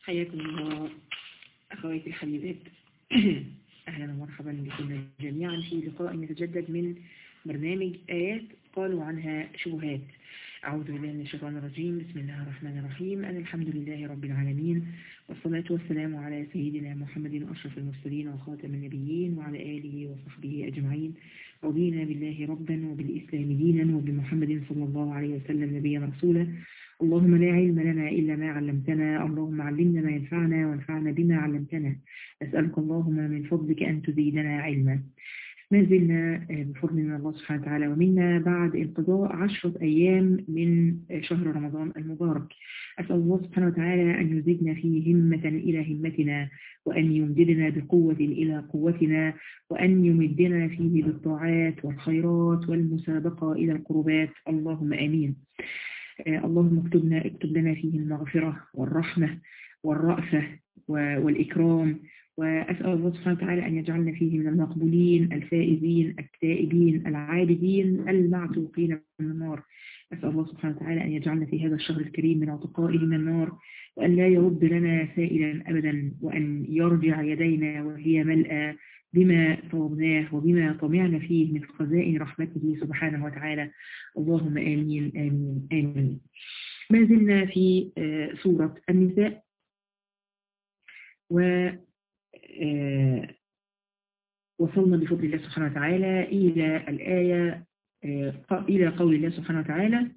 حياكم الله أخواتي الحبيبات أهلا ومرحبا بكم جميعا في لقاء يتجدد من برنامج آيات قالوا عنها شبهات أعوذ بالله من الشيطان الرجيم بسم الله الرحمن الرحيم أنا الحمد لله رب العالمين والصلاة والسلام على سيدنا محمد أشرف المرسلين وخاتم النبيين وعلى آله وصحبه أجمعين رضينا بالله ربا وبالإسلام دينا وبمحمد صلى الله عليه وسلم نبيا رسولا اللهم لا علم لنا إلا ما علمتنا اللهم علمنا ما ينفعنا وانفعنا بما علمتنا أسألك اللهم من فضلك أن تزيدنا علما ما زلنا بفضل من الله سبحانه وتعالى ومنا بعد انقضاء عشرة أيام من شهر رمضان المبارك أسأل الله سبحانه وتعالى أن يزيدنا فيه همة إلى همتنا وأن يمددنا بقوة إلى قوتنا وأن يمدنا فيه بالطاعات والخيرات والمسابقة إلى القربات اللهم آمين اللهم اكتبنا اكتب لنا فيه المغفرة والرحمة والرأفة والإكرام وأسأل الله سبحانه وتعالى أن يجعلنا فيه من المقبولين الفائزين التائبين العابدين المعتوقين من النار أسأل الله سبحانه وتعالى أن يجعلنا في هذا الشهر الكريم من عتقائه من النار وأن لا يرد لنا سائلا أبدا وأن يرجع يدينا وهي ملأى بما طلبناه وبما طمعنا فيه من خزائن رحمته سبحانه وتعالى اللهم آمين آمين آمين ما زلنا في سورة النساء و وصلنا بفضل الله سبحانه وتعالى إلى الآية إلى قول الله سبحانه وتعالى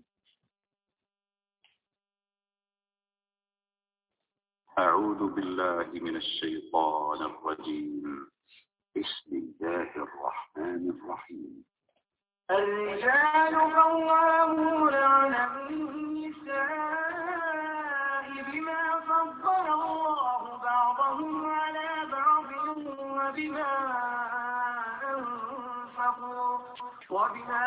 أعوذ بالله من الشيطان الرجيم بسم الله الرحمن الرحيم الرجال قوامون على النساء بما فضل الله بعضهم على بعض وبما أنفقوا وبما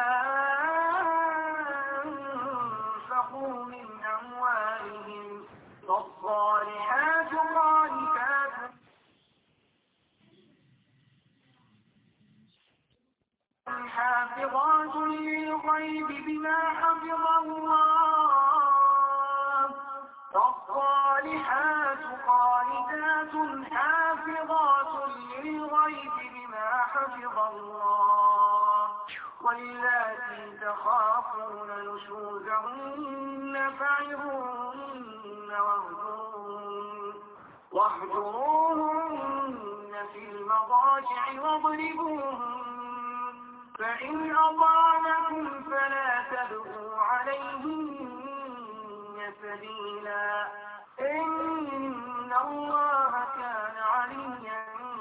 أنفقوا من أموالهم فالصالحات قانتات حافظات للغيب بما حفظ الله فالصالحات قانتات حافظات للغيب بما حفظ الله واللاتي تخافون نشوزهن فعظوهن واهجروهن واهجروهن في المضاجع واضربوهن فإن أطعنكم فلا تبغوا عليهن سبيلا إن الله كان عليا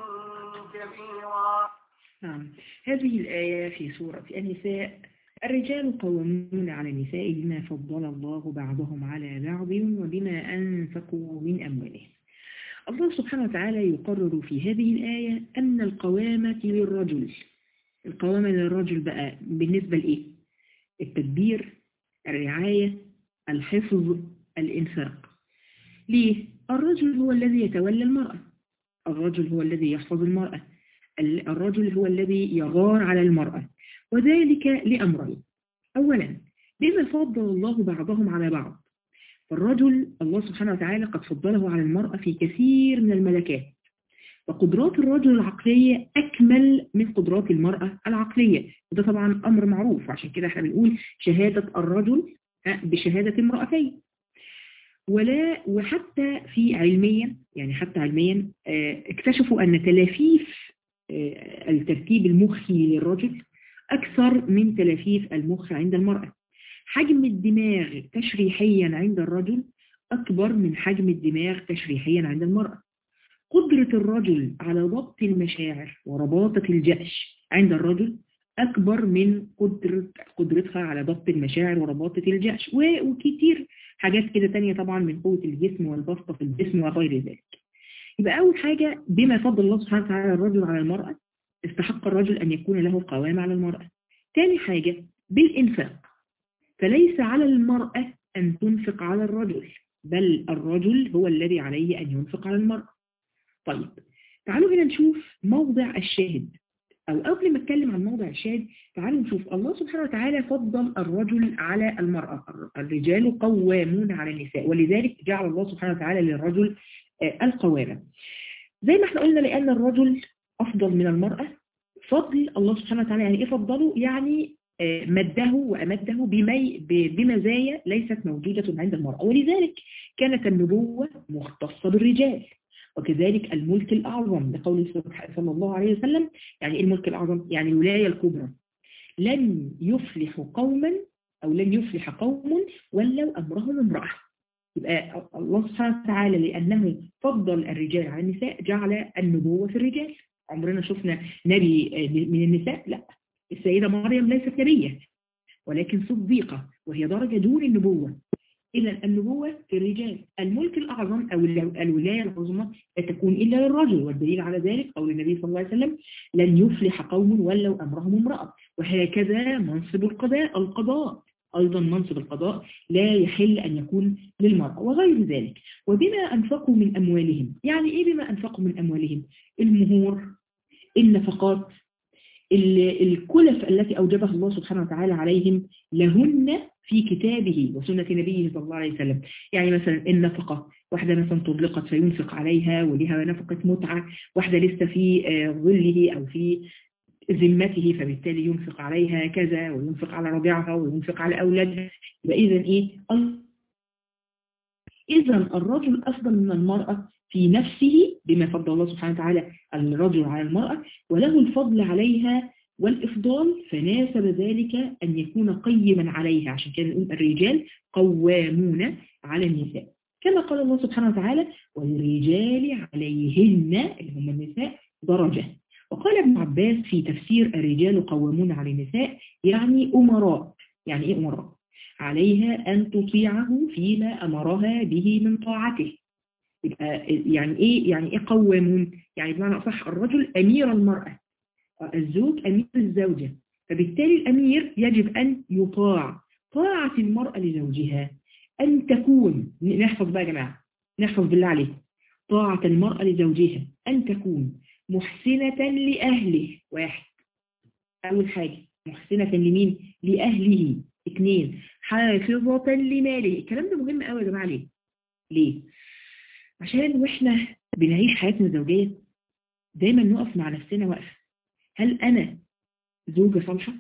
كبيرا نعم هذه الآية في سورة النساء الرجال قوامون على النساء بما فضل الله بعضهم على بعض وبما أنفقوا من أموالهم الله سبحانه وتعالى يقرر في هذه الآية أن القوامة للرجل القوامة للرجل بقى بالنسبة لإيه؟ التدبير الرعاية الحفظ الإنفاق ليه؟ الرجل هو الذي يتولى المرأة الرجل هو الذي يحفظ المرأة الرجل هو الذي يغار على المرأة وذلك لأمرين أولا بما فضل الله بعضهم على بعض فالرجل الله سبحانه وتعالى قد فضله على المرأة في كثير من الملكات وقدرات الرجل العقلية أكمل من قدرات المرأة العقلية وده طبعا أمر معروف عشان كده احنا بنقول شهادة الرجل بشهادة امرأتين ولا وحتى في علميا يعني حتى علميا اكتشفوا أن تلافيف الترتيب المخي للرجل أكثر من تلافيف المخ عند المرأة حجم الدماغ تشريحيا عند الرجل أكبر من حجم الدماغ تشريحيا عند المرأة قدرة الرجل على ضبط المشاعر ورباطة الجأش عند الرجل أكبر من قدرة قدرتها على ضبط المشاعر ورباطة الجأش وكتير حاجات كده تانية طبعا من قوة الجسم والبسطة في الجسم وغير ذلك يبقى أول حاجة بما فضل الله سبحانه وتعالى الرجل على المرأة استحق الرجل أن يكون له قوامة على المرأة ثاني حاجة بالإنفاق فليس على المرأة أن تنفق على الرجل بل الرجل هو الذي عليه أن ينفق على المرأة طيب تعالوا هنا نشوف موضع الشاهد أو قبل ما اتكلم عن موضع الشاهد تعالوا نشوف الله سبحانه وتعالى فضل الرجل على المرأة الرجال قوامون على النساء ولذلك جعل الله سبحانه وتعالى للرجل آه، القوامة زي ما احنا قلنا لأن الرجل أفضل من المرأة فضل الله سبحانه وتعالى يعني إيه فضله يعني آه، مده وأمده بمي ب- بمزايا ليست موجودة عند المرأة ولذلك كانت النبوة مختصة بالرجال وكذلك الملك الأعظم لقوله سبحانه- صلى الله عليه وسلم يعني إيه الملك الأعظم يعني الولاية الكبرى لن يفلح قوما أو لن يفلح قوم ولو أمرهم امرأة يبقى الله سبحانه وتعالى لأنه فضل الرجال على النساء جعل النبوة في الرجال عمرنا شفنا نبي من النساء لا السيدة مريم ليست نبية ولكن صديقة وهي درجة دون النبوة إذا النبوة في الرجال الملك الأعظم أو الو- الولاية العظمى لا تكون إلا للرجل والدليل على ذلك قول النبي صلى الله عليه وسلم لن يفلح قوم ولوا أمرهم امرأة وهكذا منصب القضاء القضاء أيضا منصب القضاء لا يحل أن يكون للمرأة وغير ذلك وبما أنفقوا من أموالهم يعني إيه بما أنفقوا من أموالهم المهور النفقات ال- الكلف التي أوجبها الله سبحانه وتعالى عليهم لهن في كتابه وسنة نبيه صلى الله عليه وسلم يعني مثلا النفقة واحدة مثلا طلقت فينفق عليها ولها نفقة متعة واحدة لسه في آه، ظله أو في ذمته فبالتالي ينفق عليها كذا وينفق على رضيعها وينفق على أولادها يبقى إذا إيه إذا الرجل أفضل من المرأة في نفسه بما فضل الله سبحانه وتعالى الرجل على المرأة وله الفضل عليها والإفضال فناسب ذلك أن يكون قيما عليها عشان كده نقول الرجال قوامون على النساء كما قال الله سبحانه وتعالى والرجال عليهن اللي هم النساء درجة وقال ابن عباس في تفسير الرجال قوامون على النساء يعني أمراء يعني إيه أمراء عليها أن تطيعه فيما أمرها به من طاعته يبقى يعني إيه يعني إيه قوامون يعني بمعنى أصح الرجل أمير المرأة الزوج أمير الزوجة فبالتالي الأمير يجب أن يطاع طاعة المرأة لزوجها أن تكون نحفظ بقى يا جماعة نحفظ بالله عليك طاعة المرأة لزوجها أن تكون محسنة لأهله واحد أول حاجة محسنة لمين لأهله اثنين حافظة لماله الكلام ده مهم قوي يا جماعة ليه ليه عشان واحنا بنعيش حياتنا الزوجية دايما نقف مع نفسنا وقفة هل أنا زوجة صالحة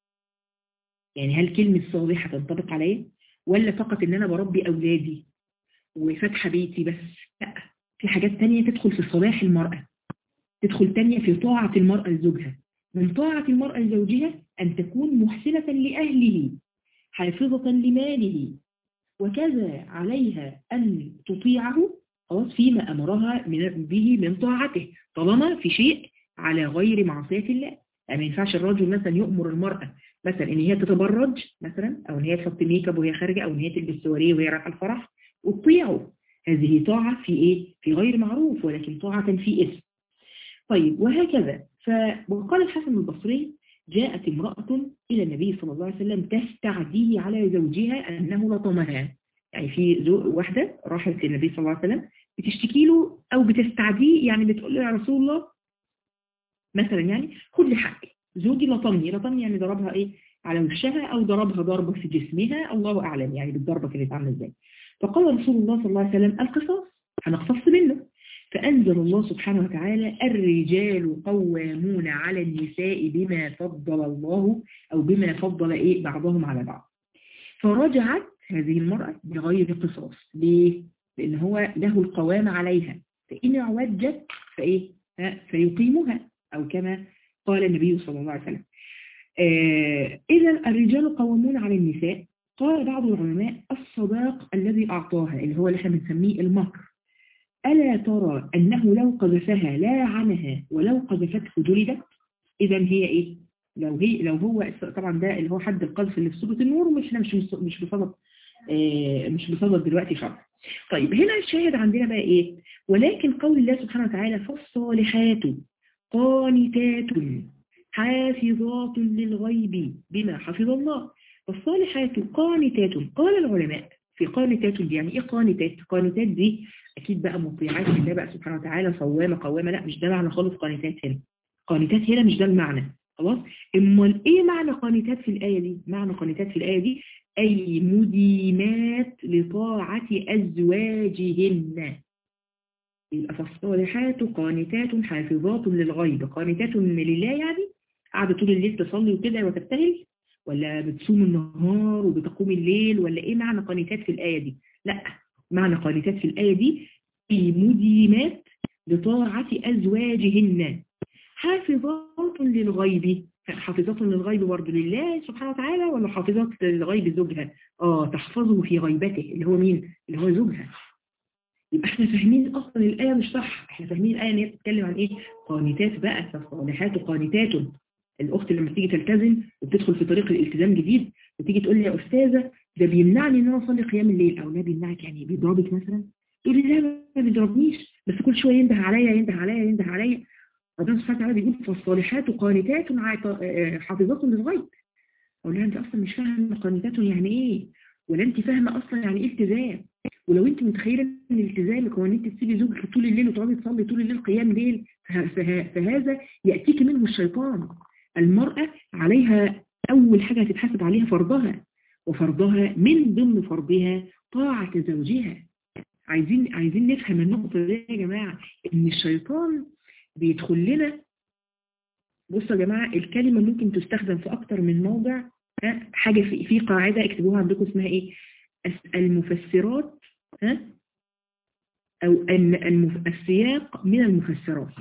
يعني هل كلمة صالحة تنطبق عليا ولا فقط ان انا بربي اولادي وفاتحة بيتي بس لا في حاجات تانية تدخل في صلاح المرأة تدخل تانية في طاعة المرأة لزوجها من طاعة المرأة لزوجها أن تكون محسنة لأهله حافظة لماله وكذا عليها أن تطيعه خلاص فيما أمرها من به من طاعته طالما في شيء على غير معصية الله يعني ما ينفعش الرجل مثلا يؤمر المرأة مثلا ان هي تتبرج مثلا او ان هي تحط ميك اب وهي خارجه او ان هي تلبس سواريه وهي رايحه الفرح وتطيعه هذه طاعه في ايه في غير معروف ولكن طاعه في اسم طيب وهكذا ف وقال الحسن البصري جاءت امرأة إلى النبي صلى الله عليه وسلم تستعديه على زوجها أنه لطمها يعني في زو... واحدة راحت للنبي صلى الله عليه وسلم بتشتكي له أو بتستعديه يعني بتقول له يا رسول الله مثلا يعني خد لي حقي زوجي لطمني لطمني يعني ضربها ايه على وشها او ضربها ضربة في جسمها الله اعلم يعني بالضربة كانت عامله ازاي فقال رسول الله صلى الله عليه وسلم القصاص هنقتص منه فأنزل الله سبحانه وتعالى الرجال قوامون على النساء بما فضل الله أو بما فضل إيه بعضهم على بعض فرجعت هذه المرأة بغير قصاص ليه؟ لأن هو له القوام عليها فإن اعوجت فإيه؟ فيقيمها أو كما قال النبي صلى الله عليه وسلم آه إذا الرجال قوامون على النساء قال بعض العلماء الصداق الذي أعطاها اللي هو اللي احنا بنسميه المهر ألا ترى أنه لو قذفها لا عنها ولو قذفته جلدت إذا هي إيه لو هي لو هو طبعا ده اللي هو حد القذف اللي في سورة النور ومش مش مش بصدد آه مش بصدد دلوقتي خالص طيب هنا الشاهد عندنا بقى إيه ولكن قول الله سبحانه وتعالى فالصالحات قانتات حافظات للغيب بما حفظ الله والصالحات قانتات قال العلماء في قانتات دي يعني ايه قانتات قانتات دي اكيد بقى مطيعات لله بقى سبحانه وتعالى صوامه قوامه لا مش ده معنى خالص قانتات هنا قانتات هنا مش ده المعنى خلاص امال ايه معنى قانتات في الايه دي معنى قانتات في الايه دي اي مديمات لطاعه ازواجهن يبقى فالصالحات قانتات حافظات للغيب قانتات لله يعني قاعدة طول الليل تصلي وكده وتبتهل ولا بتصوم النهار وبتقوم الليل ولا ايه معنى قانتات في الآية دي لا معنى قانتات في الآية دي في مديمات لطاعة أزواجهن حافظات للغيب حافظات للغيب برضه لله سبحانه وتعالى ولا حافظات للغيب زوجها اه تحفظه في غيبته اللي هو مين اللي هو زوجها يبقى احنا فاهمين اصلا الايه مش صح احنا فاهمين الايه ان هي بتتكلم عن ايه قانتات بقى فالصالحات قانتات الاخت لما تيجي تلتزم وتدخل في طريق الالتزام جديد وتيجي تقول لي يا استاذه ده بيمنعني ان انا اصلي قيام الليل او لا بيمنعك يعني بيضربك مثلا تقول لي لا ما بيضربنيش بس كل شويه ينده عليا ينده عليا ينده عليا ربنا سبحانه وتعالى بيقول فالصالحات قانتات حافظات للغيب اقول لها انت اصلا مش فاهمه قانتات يعني ايه ولا انت فاهمه اصلا يعني ايه التزام ولو انت متخيله ان التزامك هو ان انت تسيبي زوجك طول الليل وتقعدي تصلي طول الليل قيام ليل فهذا ياتيك منه الشيطان المراه عليها اول حاجه هتتحاسب عليها فرضها وفرضها من ضمن فرضها طاعه زوجها عايزين عايزين نفهم النقطه دي يا جماعه ان الشيطان بيدخل لنا بصوا يا جماعة الكلمة ممكن تستخدم في أكتر من موضع ها حاجة في, في قاعدة اكتبوها عندكم اسمها إيه المفسرات ها أو المف... السياق من المفسرات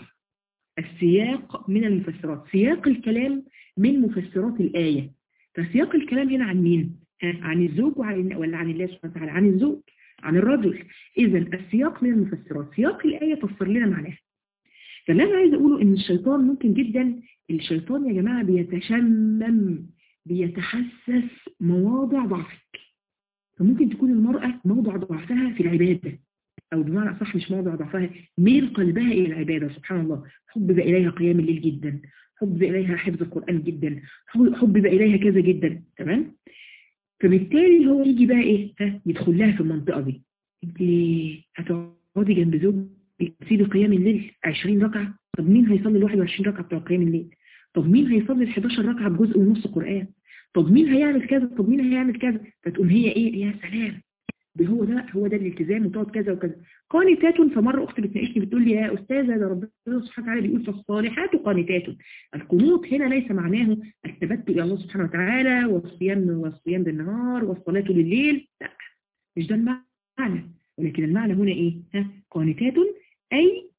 السياق من المفسرات سياق الكلام من مفسرات الآية فسياق الكلام هنا عن مين؟ ها؟ عن الزوج وعن ولا عن الله سبحانه وتعالى عن الزوج عن الرجل إذا السياق من المفسرات سياق الآية فسر لنا معناها فاللي أنا عايز أقوله إن الشيطان ممكن جدا الشيطان يا جماعة بيتشمم بيتحسس مواضع ضعفك فممكن تكون المرأة موضع ضعفها في العبادة أو بمعنى صح مش موضع ضعفها ميل قلبها إلى العبادة سبحان الله حبب إليها قيام الليل جدا حبب إليها حفظ القرآن جدا حبب إليها كذا جدا تمام فبالتالي هو يجي بقى إيه ها يدخل لها في المنطقة دي انت هتقعدي جنب زوج تسيبي قيام الليل 20 ركعة طب مين هيصلي ال 21 ركعة بتوع قيام الليل طب مين هيصلي ال 11 ركعة بجزء ونص قرآن طب مين هيعمل كذا طب مين هيعمل كذا فتقوم هي ايه يا سلام هو ده هو ده الالتزام وتقعد كذا وكذا قانتات فمره اختي بتناقشني بتقول لي يا استاذه ده ربنا سبحانه وتعالى بيقول فالصالحات قانتات القنوط هنا ليس معناه التبتل الى الله سبحانه وتعالى والصيام والصيام بالنهار والصلاه بالليل لا مش ده المعنى ولكن المعنى هنا ايه ها قانتات اي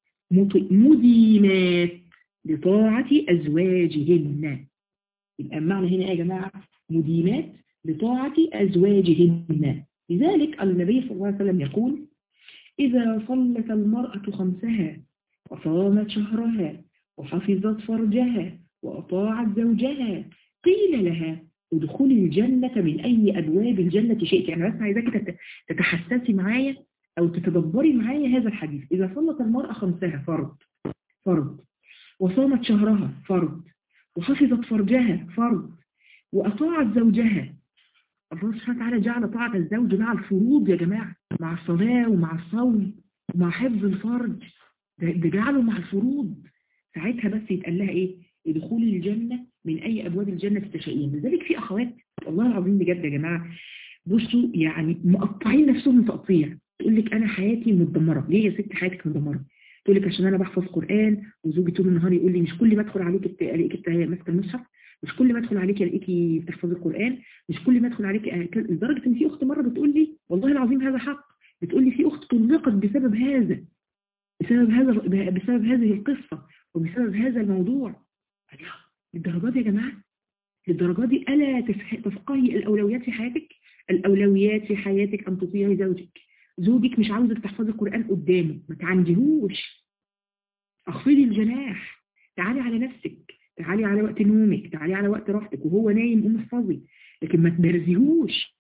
مديمات لطاعه ازواجهن يبقى المعنى هنا يا جماعه مديمات لطاعه ازواجهن لذلك النبي صلى الله عليه وسلم يقول إذا صلت المرأة خمسها وصامت شهرها وحفظت فرجها وأطاعت زوجها قيل لها ادخلي الجنة من أي أبواب الجنة شئت يعني بس عايزاك تتحسسي معايا أو تتدبري معايا هذا الحديث إذا صلت المرأة خمسها فرض فرض وصامت شهرها فرض وحفظت فرجها فرض وأطاعت زوجها الله سبحانه وتعالى جعل طاعة الزوج مع الفروض يا جماعة مع الصلاة ومع الصوم ومع حفظ الفرج ده جعله مع الفروض ساعتها بس يتقال لها ايه ادخلي الجنة من اي ابواب الجنة تشائين لذلك في اخوات والله العظيم بجد يا جماعة بصوا يعني مقطعين نفسهم تقطيع تقول لك انا حياتي متدمرة ليه يا ست حياتك متدمرة تقول لك عشان انا بحفظ قرآن وزوجي طول النهار يقول لي مش كل ما ادخل عليك الاقيك ماسكه المصحف مش كل ما ادخل عليك الاقيكي بتحفظي القرآن مش كل ما ادخل عليك لدرجة ان في اخت مرة بتقول لي والله العظيم هذا حق بتقول لي في اخت طلقت بسبب هذا بسبب هذا بسبب هذه القصة وبسبب هذا الموضوع للدرجات يا جماعة للدرجات دي ألا تفقهي الأولويات في حياتك الأولويات في حياتك أن تطيعي زوجك زوجك مش عاوزك تحفظي القرآن قدامه ما تعندهوش اخفضي الجناح تعالي على نفسك تعالي على وقت نومك تعالي على وقت راحتك وهو نايم قوم احفظي لكن ما تبرزيهوش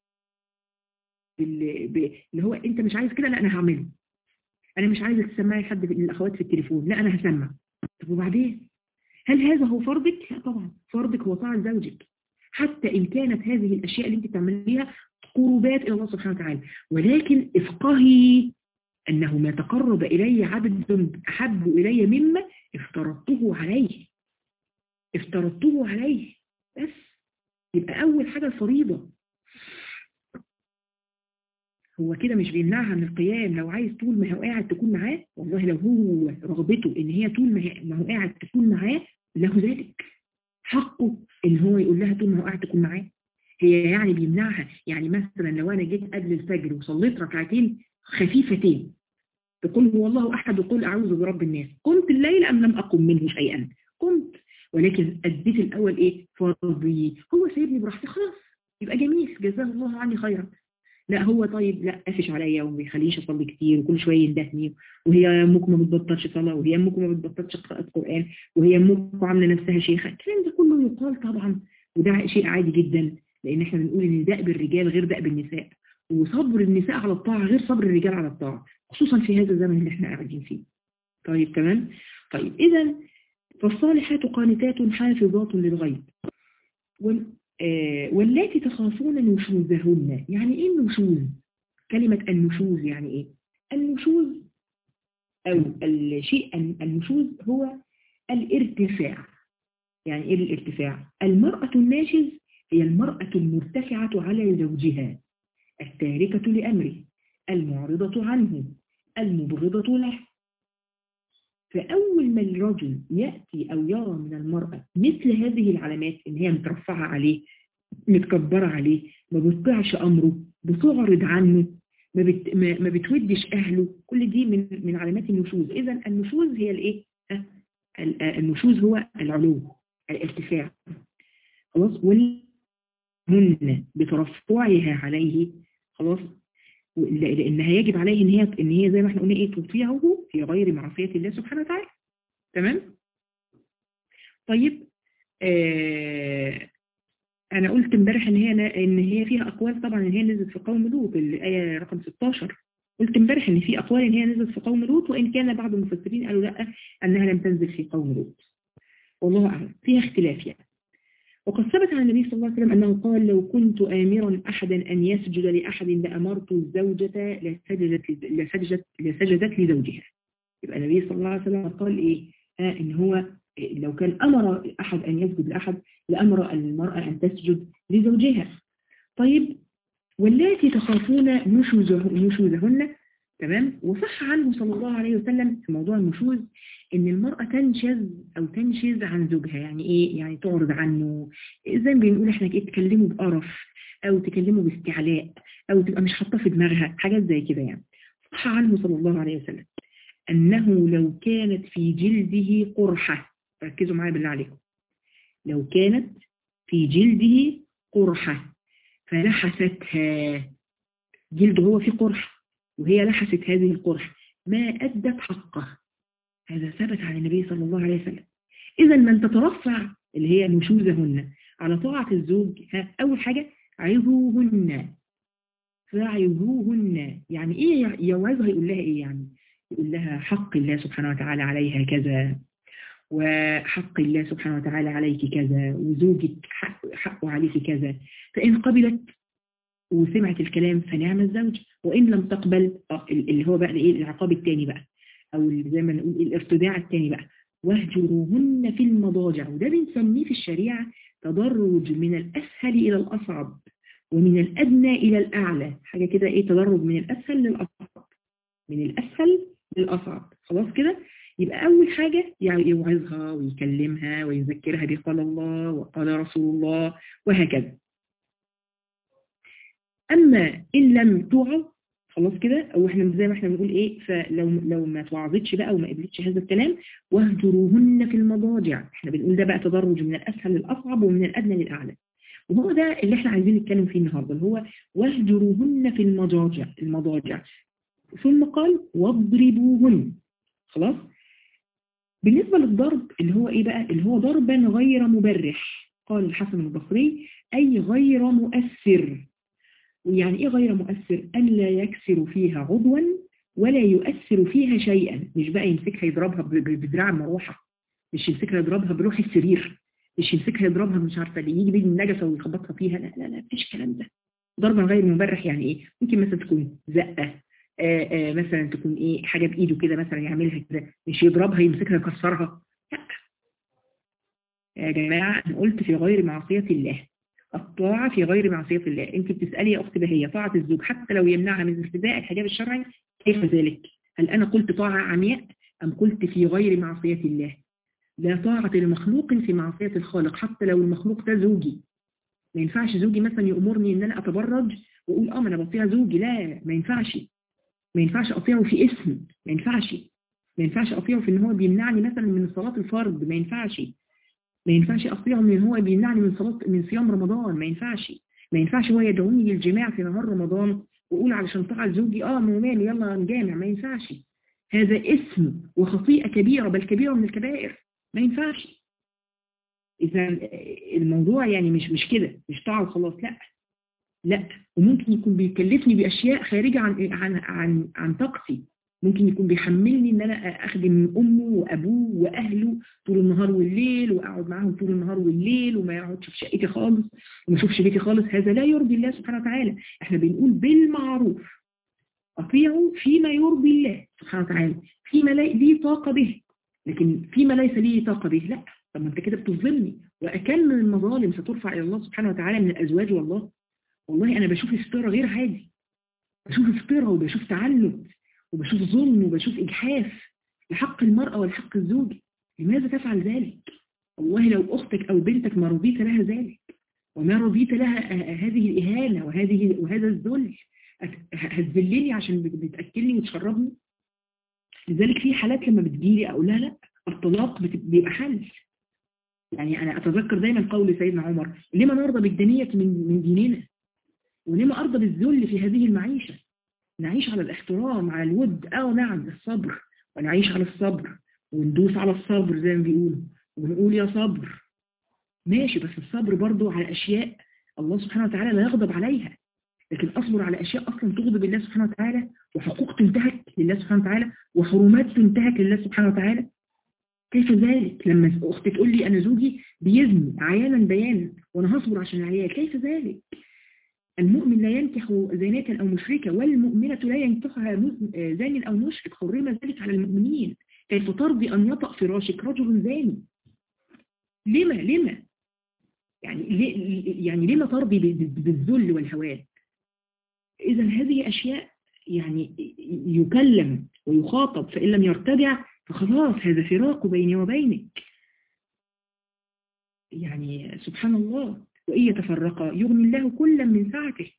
اللي هو انت مش عايز كده لا انا هعمله انا مش عايزك تسمعي حد من الاخوات في التليفون لا انا هسمع طب وبعدين هل هذا هو فرضك لا طبعا فرضك هو طاعه زوجك حتى ان كانت هذه الاشياء اللي انت بتعمليها قربات الى الله سبحانه وتعالى ولكن افقهي انه ما تقرب الي عبد احب الي مما افترضته عليه افترضته عليه بس يبقى أول حاجة الفريضة هو كده مش بيمنعها من القيام لو عايز طول ما هو قاعد تكون معاه والله لو هو رغبته ان هي طول ما هي- ما هو قاعد تكون معاه له ذلك حقه ان هو يقول لها طول ما هو قاعد تكون معاه هي يعني بيمنعها يعني مثلا لو انا جيت قبل الفجر وصليت ركعتين خفيفتين تقول هو الله احد وقل اعوذ برب الناس قمت الليل ام لم اقم منه شيئا قمت ولكن اديت الاول ايه فرضي هو سايبني براحتي خلاص يبقى جميل جزاه الله عني خيرا لا هو طيب لا قافش عليا وما بيخلينيش اصلي كتير وكل شويه يندهني وهي امكم ما بتبطلش صلاه وهي امكم ما بتبطلش قراءه قران وهي امكم عامله نفسها شيخه الكلام ده كله يقال طبعا وده شيء عادي جدا لان احنا بنقول ان دأب الرجال غير دأب النساء وصبر النساء على الطاعه غير صبر الرجال على الطاعه خصوصا في هذا الزمن اللي احنا قاعدين فيه طيب تمام طيب اذا فالصالحات قانتات حافظات للغيب وال آه، واللاتي تخافون نشوزهن يعني ايه النشوز كلمة النشوز يعني ايه النشوز او الشيء النشوز هو الارتفاع يعني ايه الارتفاع المرأة الناشز هي المرأة المرتفعة على زوجها التاركة لأمره المعرضة عنه المبغضة له فأول ما الرجل يأتي أو يرى من المرأة مثل هذه العلامات إن هي مترفعة عليه متكبرة عليه ما بتطيعش أمره بتعرض عنه ما, بت... ما... ما بتودش أهله كل دي من من علامات النشوز إذا النشوز هي الإيه؟ ها؟ ال- آه، النشوز هو العلو الارتفاع خلاص والهن بترفعها عليه خلاص ل- لأنها يجب عليه إن هي إن هي زي ما احنا قلنا إيه تطيعه في غير معصية الله سبحانه وتعالى تمام طيب آه أنا قلت امبارح إن هي إن هي فيها أقوال طبعا إن هي نزلت في قوم لوط الآية رقم 16 قلت امبارح إن في أقوال إن هي نزلت في قوم لوط وإن كان بعض المفسرين قالوا لا أنها لم تنزل في قوم لوط والله أعلم فيها اختلاف يعني وقد ثبت عن النبي صلى الله عليه وسلم أنه قال لو كنت آمرا أحدا أن يسجد لأحد لأمرت الزوجة لسجدت, لسجدت, لسجدت لزوجها يبقى النبي صلى الله عليه وسلم قال إيه آه إن هو لو كان أمر أحد أن يسجد لأحد لأمر المرأة أن تسجد لزوجها طيب واللاتي تخافون نشوزه- نشوزهن تمام وصح عنه صلى الله عليه وسلم في موضوع النشوز ان المرأة تنشز او تنشز عن زوجها يعني ايه يعني تعرض عنه زي ما بنقول احنا ايه تكلمه بقرف او تكلمه باستعلاء او تبقى مش حاطاه في دماغها حاجات زي كده يعني صح عنه صلى الله عليه وسلم انه لو كانت في جلده قرحة ركزوا معايا بالله عليكم لو كانت في جلده قرحة فلحستها جلده هو في قرح وهي لحست هذه القرح ما أدت حقه هذا ثبت عن النبي صلى الله عليه وسلم إذا من تترفع اللي هي نشوزهن على طاعة الزوج ها أول حاجة عظوهن فعظوهن يعني إيه يوعظها يقول لها إيه يعني يقول لها حق الله سبحانه وتعالى عليها كذا وحق الله سبحانه وتعالى عليك كذا وزوجك حق حقه عليك كذا فإن قبلت وسمعت الكلام فنعم الزوج وإن لم تقبل آه، اللي هو بقى إيه العقاب الثاني بقى أو زي ما نقول الارتداع الثاني بقى واهجروهن في المضاجع وده بنسميه في الشريعة تدرج من الأسهل إلى الأصعب ومن الأدنى إلى الأعلى حاجة كده إيه تدرج من الأسهل للأصعب من الأسهل للأصعب خلاص كده يبقى أول حاجة يعني يوعظها ويكلمها ويذكرها بقال الله وقال رسول الله وهكذا أما إن لم توعظ خلاص كده أو إحنا زي ما إحنا بنقول إيه فلو لو ما توعظتش بقى وما قبلتش هذا الكلام واهجروهن في المضاجع إحنا بنقول ده بقى تدرج من الأسهل للأصعب ومن الأدنى للأعلى وهو ده اللي إحنا عايزين نتكلم فيه النهارده اللي هو واهجروهن في المضاجع المضاجع ثم قال واضربوهن خلاص بالنسبة للضرب اللي هو ايه بقى اللي هو ضربا غير مبرح قال الحسن البصري اي غير مؤثر يعني ايه غير مؤثر الا يكسر فيها عضوا ولا يؤثر فيها شيئا مش بقى يمسكها يضربها ب- ب- بدراع المروحة مش يمسكها يضربها بروح السرير مش يمسكها يضربها مش عارفة اللي يجي بيجي النجفة ويخبطها فيها لا لا لا مفيش الكلام ده ضربا غير مبرح يعني ايه ممكن مثلا تكون زقة آه، آه، مثلا تكون ايه حاجة بايده كده مثلا يعملها كده مش يضربها يمسكها يكسرها لا يا جماعة انا قلت في غير معصية الله الطاعة في غير معصية الله انت بتسألي يا أخت بهية طاعة الزوج حتى لو يمنعها من ارتداء الحجاب الشرعي كيف ذلك هل أنا قلت طاعة عمياء أم قلت في غير معصية الله لا طاعة لمخلوق في معصية الخالق حتى لو المخلوق ده زوجي ما ينفعش زوجي مثلا يأمرني ان انا اتبرج واقول اه ما انا بطيع زوجي لا ما ينفعش ما ينفعش اطيعه في اسم ما ينفعش ما ينفعش اطيعه في ان هو بيمنعني مثلا من صلاة الفرض ما ينفعش ما ينفعش اطيعه من هو بيمنعني من صلاة من صيام رمضان ما ينفعش ما ينفعش هو يدعوني للجماع في نهار رمضان واقول علشان طاعة زوجي اه موماني يلا نجامع ما ينفعش هذا اسم وخطيئة كبيرة بل كبيرة من الكبائر ما ينفعش إذا الموضوع يعني مش مش كده مش طاعة وخلاص لا لا وممكن يكون بيكلفني بأشياء خارجة عن عن عن عن طاقتي ممكن يكون بيحملني ان انا اخدم امه وابوه واهله طول النهار والليل واقعد معاهم طول النهار والليل وما يقعدش في شقتي خالص وما اشوفش بيتي خالص هذا لا يرضي الله سبحانه وتعالى احنا بنقول بالمعروف اطيعوا فيما يرضي الله سبحانه وتعالى فيما لي طاقة به لكن فيما ليس لي طاقة به لا طب ما انت كده بتظلمني وأكم من المظالم سترفع إلى الله سبحانه وتعالى من الأزواج والله والله أنا بشوف استيرة غير عادي بشوف استيرة وبشوف تعنت وبشوف ظلم وبشوف إجحاف لحق المرأة ولحق الزوج لماذا تفعل ذلك والله لو أختك أو بنتك ما رضيت لها ذلك وما رضيت لها هذه الإهانة وهذه وهذا الذل هتذلني عشان بتأكلني وتشربني لذلك في حالات لما بتجيلي أقول لها لا الطلاق بيبقى حل يعني أنا أتذكر دايما قول سيدنا عمر لما نرضى بالدنية من من ديننا ولما أرضى بالذل في هذه المعيشة نعيش على الاحترام على الود أو نعم الصبر ونعيش على الصبر وندوس على الصبر زي ما بيقولوا ونقول يا صبر ماشي بس الصبر برضو على أشياء الله سبحانه وتعالى لا يغضب عليها لكن أصبر على أشياء أصلا تغضب الله سبحانه وتعالى وحقوق تنتهك لله سبحانه وتعالى وحرمات تنتهك لله سبحانه وتعالى كيف ذلك لما أختي تقول لي أنا زوجي بيزني عيانا بيانا وأنا هصبر عشان العيال كيف ذلك المؤمن لا ينكح زانية أو مشركة والمؤمنة لا ينكحها زان أو مشرك حرم ذلك على المؤمنين كيف ترضي أن يطأ فراشك رجل زاني لما لما يعني يعني لما ترضي بالذل والهوان إذا هذه أشياء يعني يكلم ويخاطب فإن لم يرتدع فخلاص هذا فراق بيني وبينك يعني سبحان الله وإن يتفرقا يغني الله كلا من سعته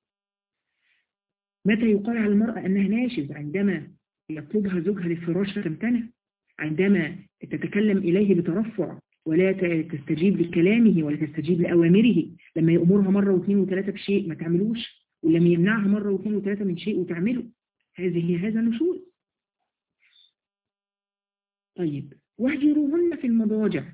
متى يقال على المرأة أنها ناشز عندما يطلبها زوجها للفراش فتمتنع عندما تتكلم إليه بترفع ولا تستجيب لكلامه ولا تستجيب لأوامره لما يأمرها مرة واثنين وثلاثة بشيء ما تعملوش ولما يمنعها مرة واثنين وثلاثة من شيء وتعمله هذه هذا نشوز طيب واهجروهن في المضاجع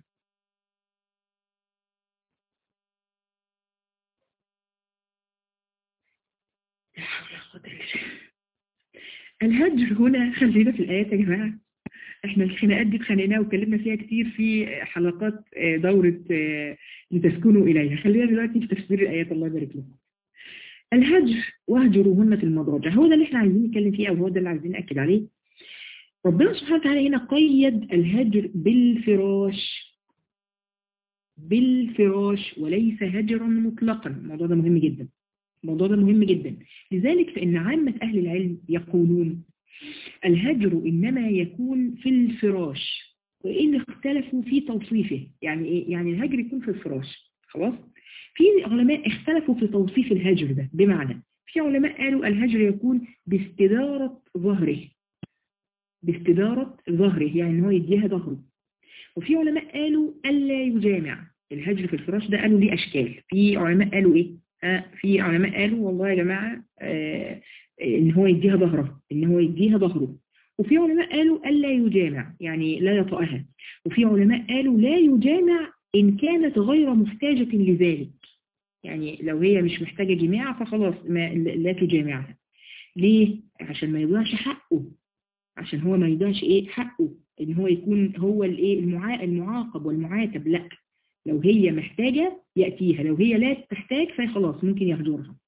الهجر هنا خلينا في الآيات يا جماعة احنا الخناقات دي اتخانقناها واتكلمنا فيها كتير في حلقات دورة لتسكنوا إليها خلينا دلوقتي في تفسير الآيات الله يبارك لكم الهجر واهجروهن في المضاجع هو ده اللي احنا عايزين نتكلم فيه او هو ده اللي عايزين نأكد عليه ربنا سبحانه وتعالى هنا قيد الهجر بالفراش بالفراش وليس هجرا مطلقا الموضوع ده مهم جدا الموضوع ده مهم جدا لذلك فإن عامة أهل العلم يقولون الهجر إنما يكون في الفراش وإن اختلفوا في توصيفه يعني إيه؟ يعني الهجر يكون في الفراش خلاص في علماء اختلفوا في توصيف الهجر ده بمعنى في علماء قالوا الهجر يكون باستدارة ظهره باستدارة ظهره يعني ان هو يديها ظهره وفي علماء قالوا ألا يجامع الهجر في الفراش ده قالوا ليه أشكال في علماء قالوا إيه آه في علماء قالوا والله يا جماعة آه ان هو يديها ظهره ان هو يديها ظهره وفي علماء قالوا ألا يجامع يعني لا يطأها وفي علماء قالوا لا يجامع إن كانت غير محتاجة لذلك يعني لو هي مش محتاجة جماع فخلاص ما لا تجامعها ليه؟ عشان ما يضيعش حقه عشان هو ما يضيعش ايه حقه ان هو يكون هو الايه المعاقب والمعاتب لا لو هي محتاجة يأتيها لو هي لا تحتاج فخلاص ممكن يهجرها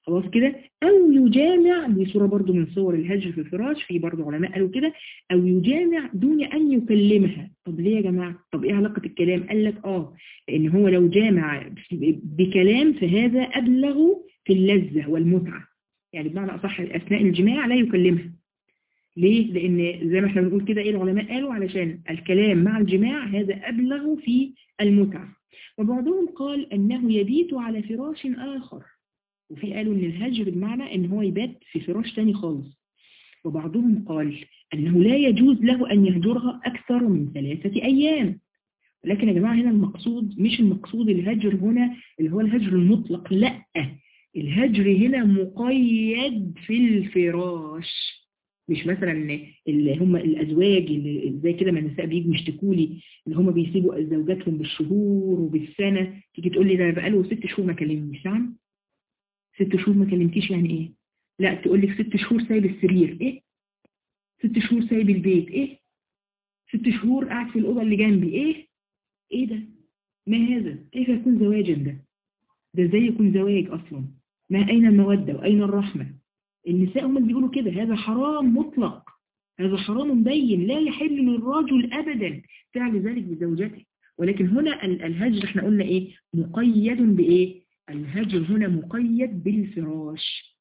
خلاص كده أو يجامع دي صورة برضو من صور الهجر في الفراش في برضو علماء قالوا كده أو يجامع دون أن يكلمها طب ليه يا جماعة طب إيه علاقة الكلام قال لك آه لأن هو لو جامع بكلام فهذا أبلغ في اللذة والمتعة يعني بمعنى أصح أثناء الجماع لا يكلمها ليه؟ لأن زي ما احنا بنقول كده إيه العلماء قالوا علشان الكلام مع الجماع هذا أبلغ في المتعة وبعضهم قال أنه يبيت على فراش آخر وفي قالوا ان الهجر بمعنى ان هو يبات في فراش تاني خالص وبعضهم قال انه لا يجوز له ان يهجرها اكثر من ثلاثة ايام لكن يا جماعة هنا المقصود مش المقصود الهجر هنا اللي هو الهجر المطلق لا الهجر هنا مقيد في الفراش مش مثلا اللي هم الازواج اللي زي كده ما النساء بيجوا يشتكوا لي اللي هم بيسيبوا زوجاتهم بالشهور وبالسنه تيجي تقول لي ده بقاله ست شهور ما كلمنيش نعم ست شهور ما كلمتيش يعني ايه لا تقول لك ست شهور سايب السرير ايه ست شهور سايب البيت ايه ست شهور قاعد في الأوضة اللي جنبي ايه ايه ده ما هذا كيف يكون زواجا ده ده ازاي يكون زواج اصلا ما اين المودة واين الرحمة النساء هم اللي بيقولوا كده هذا حرام مطلق هذا حرام مبين لا يحل للرجل ابدا فعل ذلك بزوجته ولكن هنا الهجر احنا قلنا ايه مقيد بايه الهجر هنا مقيد بالفراش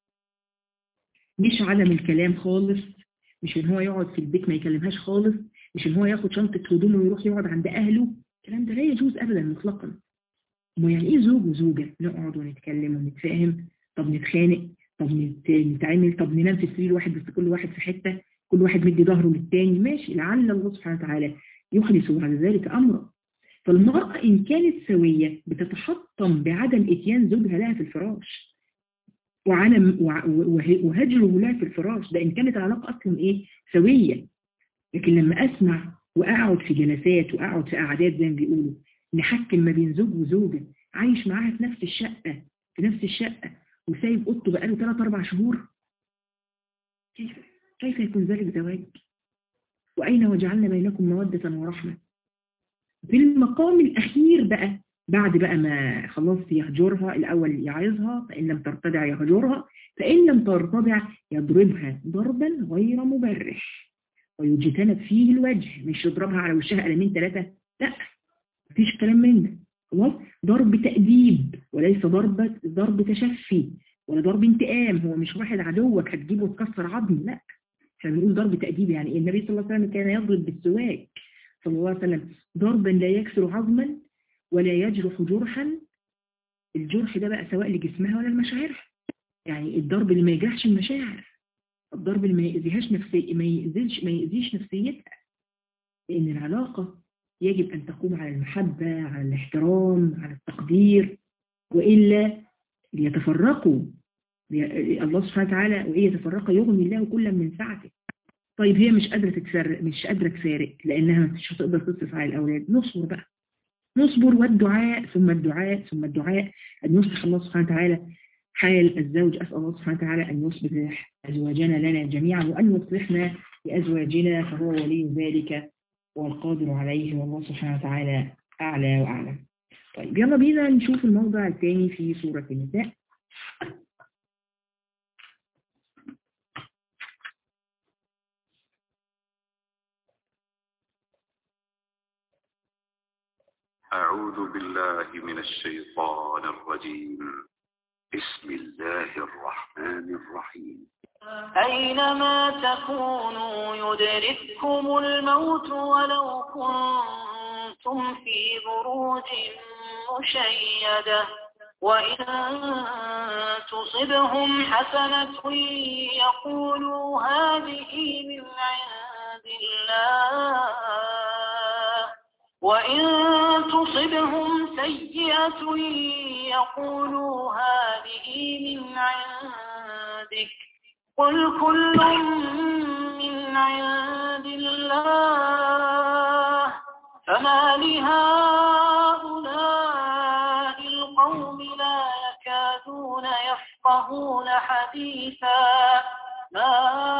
مش عدم الكلام خالص مش ان هو يقعد في البيت ما يكلمهاش خالص مش ان هو ياخد شنطة هدومه ويروح يقعد عند اهله الكلام ده لا يجوز ابدا مطلقا ما يعني ايه زوج وزوجة نقعد ونتكلم ونتفاهم طب نتخانق طب نتعامل طب ننام في سرير واحد بس كل واحد في حتة كل واحد مدي ظهره للتاني ماشي لعل الله سبحانه وتعالى يحدث بعد ذلك امرا فالمرأة إن كانت سوية بتتحطم بعدم إتيان زوجها لها في الفراش وعدم وهجره لها في الفراش ده إن كانت العلاقة أصلا إيه سوية لكن لما أسمع وأقعد في جلسات وأقعد في قعدات زي ما بيقولوا نحكم ما بين زوج وزوجة عايش معاها في نفس الشقة في نفس الشقة وسايب أوضته بقاله 3 4 شهور كيف كيف يكون ذلك زواج وأين وجعلنا بينكم مودة ورحمة في المقام الأخير بقى بعد بقى ما خلاص يهجرها الأول يعظها فإن لم ترتدع يهجرها فإن لم ترتدع يضربها ضربا غير مبرح ويجتنب فيه الوجه مش يضربها على وشها قلمين ثلاثة لا مفيش كلام من ده خلاص ضرب تأديب وليس ضرب ضرب تشفي ولا ضرب انتقام هو مش واحد عدوك هتجيبه وتكسر عظم لا احنا بنقول ضرب تأديب يعني النبي صلى الله عليه وسلم كان يضرب بالسواك صلى الله عليه وسلم ضربا لا يكسر عظما ولا يجرح جرحا الجرح ده بقى سواء لجسمها ولا لمشاعرها يعني الضرب اللي ما يجرحش المشاعر الضرب اللي ما يأذيهاش نفسي ما يأذيش ما يأذيش نفسيتها لأن العلاقة يجب أن تقوم على المحبة على الاحترام على التقدير وإلا ليتفرقوا الله سبحانه وتعالى وإن يتفرق يغني الله كلا من سعته طيب هي مش قادرة تتفرق مش قادرة تفارق لأنها مش هتقدر تصرف على الأولاد نصبر بقى نصبر والدعاء ثم الدعاء ثم الدعاء أن يصلح الله سبحانه وتعالى حال الزوج أسأل الله سبحانه وتعالى أن يصلح أزواجنا لنا جميعا وأن يصلحنا لأزواجنا فهو ولي ذلك والقادر عليه والله سبحانه وتعالى أعلى وأعلم طيب يلا بينا نشوف الموضع الثاني في سورة النساء أعوذ بالله من الشيطان الرجيم بسم الله الرحمن الرحيم أينما تكونوا يدرككم الموت ولو كنتم في بروج مشيدة وإن تصبهم حسنة يقولوا هذه من عند الله وإن تصبهم سيئة يقولوا هذه من عندك قل كل من عند الله فما لهؤلاء القوم لا يكادون يفقهون حديثا ما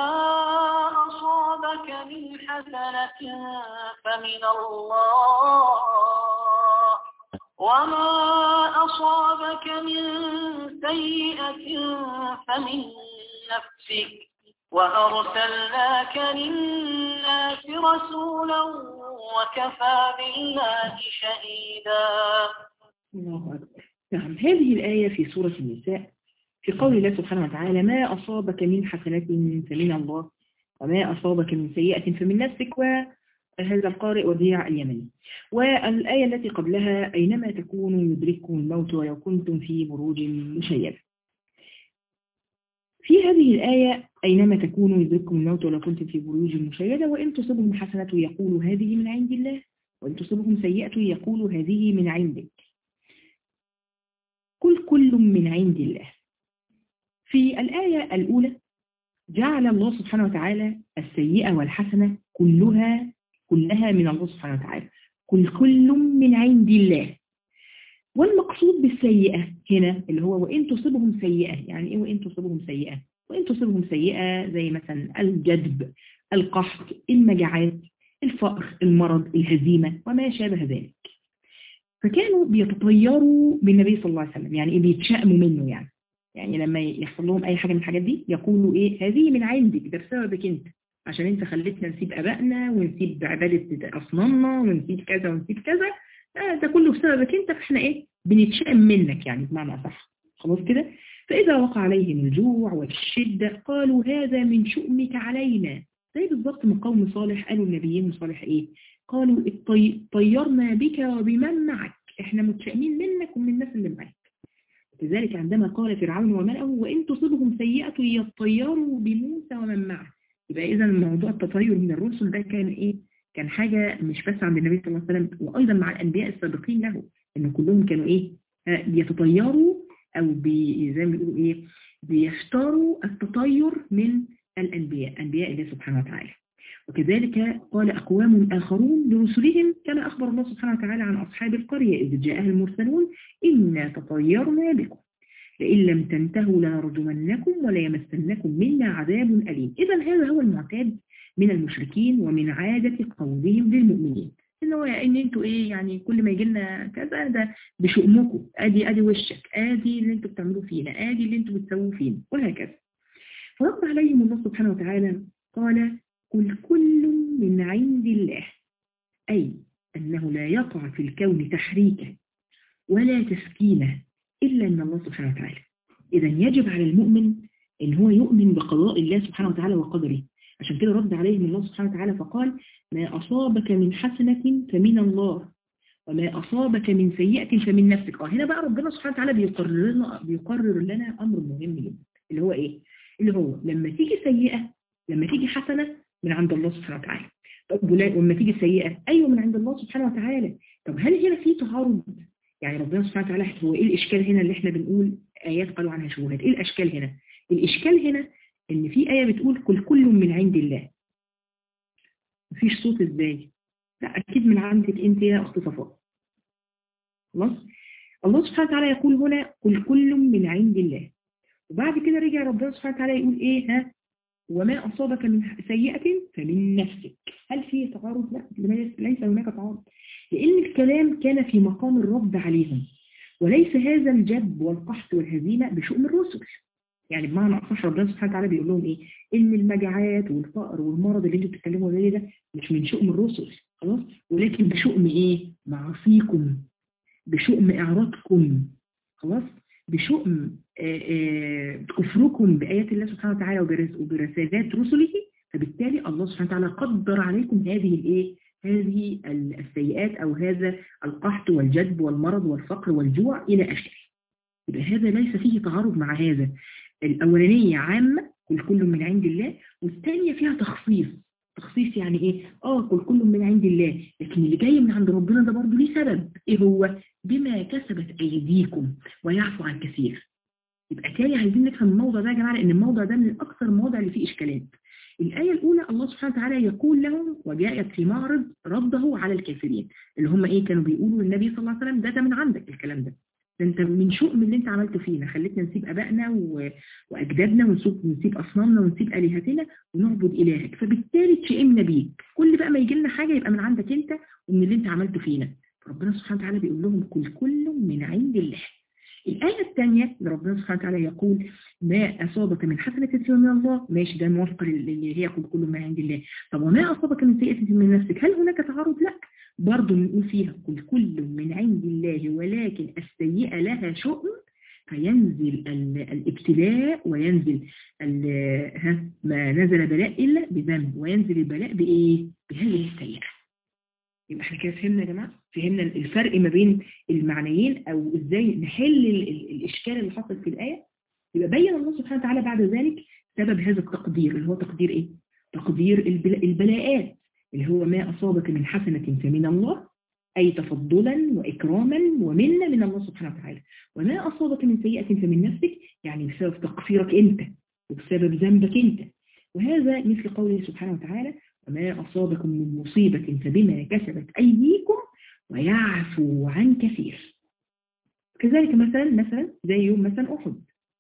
أصابك من حسنة فمن الله وما أصابك من سيئة فمن نفسك وأرسلناك للناس رسولا وكفى بالله شهيدا الله أكبر نعم هذه الآية في سورة النساء في قول الله سبحانه وتعالى ما أصابك من حسنة فمن الله وما أصابك من سيئة فمن نفسك وهذا القارئ وديع اليمني والآية التي قبلها أينما تكونوا يدرككم الموت ولو كنتم في بروج مشيدة في هذه الآية أينما تكونوا يدرككم الموت ولو كنتم في بروج مشيدة وإن تصبهم حسنة يقول هذه من عند الله وإن تصبهم سيئة يقول هذه من عندك كل كل من عند الله في الآية الأولى جعل الله سبحانه وتعالى السيئة والحسنة كلها كلها من الله سبحانه وتعالى كل كل من عند الله والمقصود بالسيئة هنا اللي هو وإن تصبهم سيئة يعني إيه وإن تصبهم سيئة وإن تصبهم سيئة زي مثلا الجدب القحط المجاعات الفقر المرض الهزيمة وما شابه ذلك فكانوا بيتطيروا بالنبي صلى الله عليه وسلم يعني إيه بيتشأموا منه يعني يعني لما يحصل لهم أي حاجة من الحاجات دي يقولوا إيه هذه من عندك ده بسببك أنت عشان أنت خليتنا نسيب أبائنا ونسيب عبادة أصنامنا ونسيب كذا ونسيب كذا آه ده كله بسببك أنت فإحنا إيه بنتشأم منك يعني بمعنى أصح خلاص كده فإذا وقع عليهم الجوع والشدة قالوا هذا من شؤمك علينا زي بالضبط من قوم صالح قالوا النبيين صالح إيه قالوا طيرنا بك وبمن معك احنا متشائمين منك ومن الناس اللي معاك لذلك عندما قال فرعون وملأه وإن تصبهم سيئة يطيروا بموسى ومن معه يبقى إذا موضوع التطير من الرسل ده كان إيه كان حاجة مش بس عند النبي صلى الله عليه وسلم وأيضا مع الأنبياء السابقين له إن كلهم كانوا إيه بيتطيروا أو بي زي ما بيقولوا إيه بيختاروا التطير من الأنبياء أنبياء الله سبحانه وتعالى وكذلك قال أقوام آخرون لرسلهم كما أخبر الله سبحانه وتعالى عن أصحاب القرية إذ جاءها المرسلون إنا تطيرنا بكم لئن لم تنتهوا لنرجمنكم وليمسنكم منا عذاب أليم إذا هذا هو المعتاد من المشركين ومن عادة قولهم للمؤمنين إن هو إن أنتوا إيه يعني كل ما يجي لنا كذا ده بشؤمكم أدي أدي وشك أدي اللي أنتوا بتعملوه فينا أدي اللي أنتوا بتسووه فينا وهكذا فرد عليهم الله سبحانه وتعالى قال قل كل من عند الله أي أنه لا يقع في الكون تحريكا ولا تسكينة إلا من الله سبحانه وتعالى إذا يجب على المؤمن أن هو يؤمن بقضاء الله سبحانه وتعالى وقدره عشان كده رد عليهم الله سبحانه وتعالى فقال ما أصابك من حسنة فمن الله وما أصابك من سيئة فمن نفسك اه هنا بقى ربنا سبحانه وتعالى بيقرر لنا, بيقرر لنا أمر مهم جدا اللي هو إيه اللي هو لما تيجي سيئة لما تيجي حسنة من عند الله سبحانه وتعالى طب ولما تيجي سيئة أيوة من عند الله سبحانه وتعالى طب هل هنا في تعارض يعني ربنا سبحانه وتعالى هو إيه الإشكال هنا اللي إحنا بنقول آيات قالوا عنها شبهات إيه الأشكال هنا الإشكال هنا إن في آية بتقول كل كل من عند الله مفيش صوت إزاي لا أكيد من عندك أنت يا أخت صفاء خلاص الله سبحانه وتعالى يقول هنا كل كل من عند الله وبعد كده رجع ربنا سبحانه وتعالى يقول إيه ها وما أصابك من سيئة فمن نفسك هل في تعارض؟ لا ليس هناك تعارض لأن الكلام كان في مقام الرد عليهم وليس هذا الجب والقحط والهزيمة بشؤم الرسل يعني بمعنى أصح ربنا سبحانه وتعالى بيقول لهم إيه إن المجاعات والفقر والمرض اللي انتوا بتتكلموا عليه ده مش من شؤم الرسل خلاص ولكن بشؤم إيه معاصيكم بشؤم إعراضكم خلاص بشؤم كفركم بآيات الله سبحانه وتعالى وبرسالات رسله فبالتالي الله سبحانه وتعالى قدر عليكم هذه الايه هذه السيئات او هذا القحط والجدب والمرض والفقر والجوع الى اخره يبقى هذا ليس فيه تعارض مع هذا الاولانيه عامه كل كل من عند الله والثانيه فيها تخصيص تخصيص يعني ايه اه كل كل من عند الله لكن اللي جاي من عند ربنا ده برضه ليه سبب ايه هو بما كسبت ايديكم ويعفو عن كثير يبقى تاني عايزين نفهم الموضوع ده يا جماعه لان الموضوع ده من اكثر المواضع اللي فيه اشكالات الآية الأولى الله سبحانه وتعالى يقول لهم وجاءت في معرض رده على الكافرين اللي هم إيه كانوا بيقولوا للنبي صلى الله عليه وسلم ده ده من عندك الكلام ده ده انت من شؤم اللي انت عملته فينا خليتنا نسيب ابائنا و... واجدادنا ونسيب نسيب اصنامنا ونسيب الهتنا ونعبد الهك فبالتالي اتشئمنا بيك كل بقى ما يجي لنا حاجه يبقى من عندك انت ومن اللي انت عملته فينا ربنا سبحانه وتعالى بيقول لهم كل كل من عند الله الآية الثانية اللي ربنا سبحانه وتعالى يقول ما أصابك من حسنة فمن الله ماشي ده موافق اللي هي كل كل من عند الله طب وما أصابك من سيئة من نفسك هل هناك تعارض؟ لا برضه نقول فيها كل كل من عند الله ولكن السيئة لها شؤم فينزل الابتلاء وينزل ها ما نزل بلاء إلا بذنب وينزل البلاء بإيه؟ بهذه السيئة يبقى احنا كده فهمنا يا جماعة فهمنا الفرق ما بين المعنيين او ازاي نحل الاشكال اللي حصل في الآية يبقى بين الله سبحانه وتعالى بعد ذلك سبب هذا التقدير اللي هو تقدير ايه تقدير البلاءات اللي هو ما أصابك من حسنة فمن الله أي تفضلا وإكراما ومنا من الله سبحانه وتعالى وما أصابك من سيئة فمن نفسك يعني بسبب تقصيرك أنت وبسبب ذنبك أنت وهذا مثل قوله سبحانه وتعالى وما أصابكم من مصيبة فبما كسبت أيديكم ويعفو عن كثير كذلك مثلا مثلا زي يوم مثلا أحد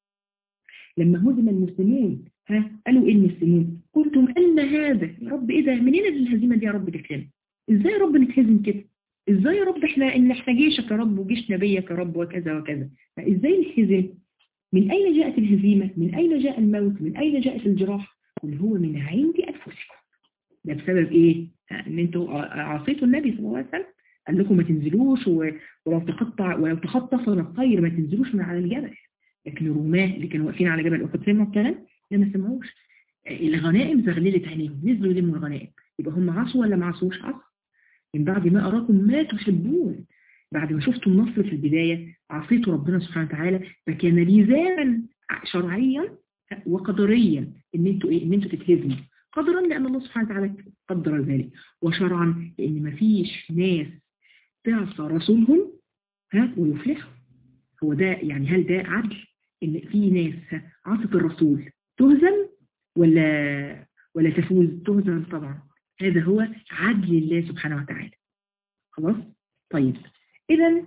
لما هزم المسلمون ها قالوا ايه المسلمون قلتم ان هذا يا رب ايه ده منين الهزيمه دي يا رب جت ازاي يا رب نتهزم كده ازاي يا رب احنا ان احنا جيشك يا رب وجيش نبيك يا رب وكذا وكذا ازاي نتهزم من اين جاءت الهزيمه من اين جاء الموت من اين جاءت الجراح قل هو من عند انفسكم ده بسبب ايه ان انتوا عصيتوا النبي صلى الله عليه وسلم قال لكم ما تنزلوش ولو تقطع ولو تخطف الطير ما تنزلوش من على الجبل لكن الرماه اللي كانوا واقفين على جبل احد سمعوا الكلام لا ما سمعوش الغنائم زغللت عينيهم نزلوا يلموا الغنائم يبقى هم عصوا ولا ما عصوش عصوا من بعد ما أراكم ما تحبون بعد ما شفتوا النصر في البداية عصيتوا ربنا سبحانه وتعالى فكان لزاما شرعيا وقدريا ان انتوا ايه ان انتوا تتهزموا قدرا لان الله سبحانه وتعالى قدر ذلك وشرعا لان ما فيش ناس تعصى رسولهم ها ويفلحوا هو ده يعني هل ده عدل ان في ناس عصت الرسول تهزم ولا ولا تفوز تهزم طبعا هذا هو عدل الله سبحانه وتعالى خلاص طيب اذا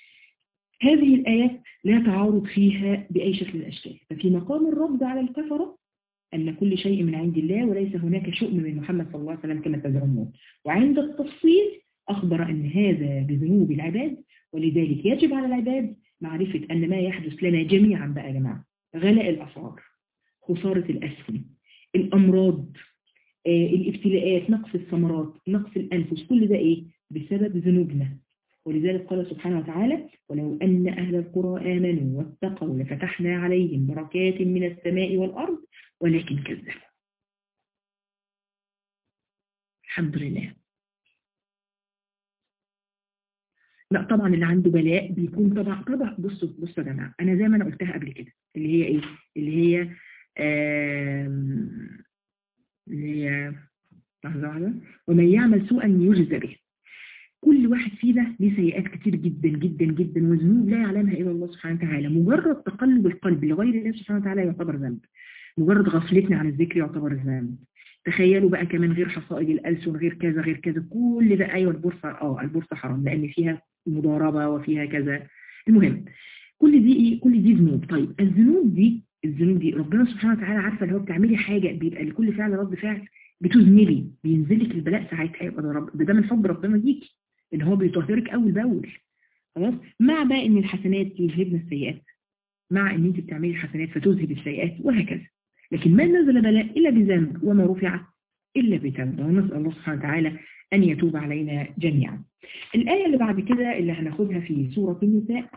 هذه الآيات لا تعارض فيها بأي شكل من الأشكال ففي مقام الرد على الكفرة أن كل شيء من عند الله وليس هناك شؤم من محمد صلى الله عليه وسلم كما تزعمون وعند التفصيل أخبر أن هذا بذنوب العباد ولذلك يجب على العباد معرفة أن ما يحدث لنا جميعا بقى يا جماعة غلاء الأسعار خسارة الأسهم الأمراض آه، الابتلاءات نقص الثمرات نقص الأنفس كل ده إيه بسبب ذنوبنا ولذلك قال سبحانه وتعالى ولو أن أهل القرى آمنوا واتقوا لفتحنا عليهم بركات من السماء والأرض ولكن كذبوا الحمد لله لا طبعا اللي عنده بلاء بيكون طبعا طبعا بصوا بصوا يا جماعه انا زي ما انا قلتها قبل كده اللي هي ايه اللي هي اللي هي لحظه واحده ومن يعمل سوءا يجزى به كل واحد فينا ليه سيئات كتير جدا جدا جدا وذنوب لا يعلمها الا الله سبحانه وتعالى مجرد تقلب القلب لغير الله سبحانه وتعالى يعتبر ذنب مجرد غفلتنا عن الذكر يعتبر ذنب تخيلوا بقى كمان غير حصائد الألسن غير كذا غير كذا كل ده أيوة البورصة اه البورصة حرام لأن فيها مضاربة وفيها كذا المهم كل دي ايه كل دي ذنوب طيب الذنوب دي الذنوب دي ربنا سبحانه وتعالى عارفه اللي هو بتعملي حاجة بيبقى لكل فعل رد فعل بتذنبي بينزل لك البلاء ساعتها يبقى ده رب ده من حب ربنا ليكي ان هو بيطهرك اول باول خلاص مع بقى ان الحسنات يذهبن السيئات مع ان انت بتعملي الحسنات فتذهب السيئات وهكذا لكن ما نزل بلاء الا بذنب وما رفع الا بذنب ونسال الله سبحانه وتعالى أن يتوب علينا جميعا الآية اللي بعد كده اللي هناخدها في سورة النساء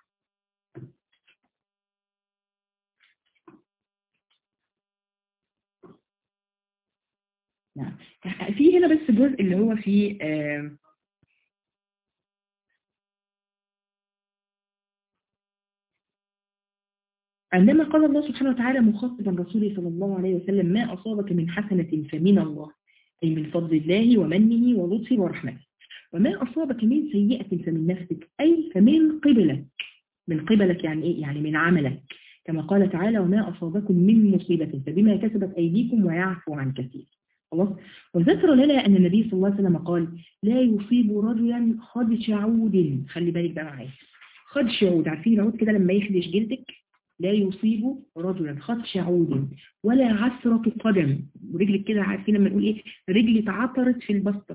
نعم في هنا بس جزء اللي هو في آه عندما قال الله سبحانه وتعالى مخاطبا رسوله صلى الله عليه وسلم ما أصابك من حسنة فمن الله أي من فضل الله ومنه ولطفه ورحمته وما أصابك من سيئة فمن نفسك أي فمن قبلك من قبلك يعني إيه؟ يعني من عملك كما قال تعالى وما أصابكم من مصيبة فبما كسبت أيديكم ويعفو عن كثير خلاص وذكر لنا أن النبي صلى الله عليه وسلم قال لا يصيب رجلا خدش عود خلي بالك بقى معايا خدش عود عارفين العود كده لما يخدش جلدك لا يصيب رجلا خدش عود ولا عثرة قدم رجلك كده عارفين لما نقول ايه رجلي اتعثرت في البسطة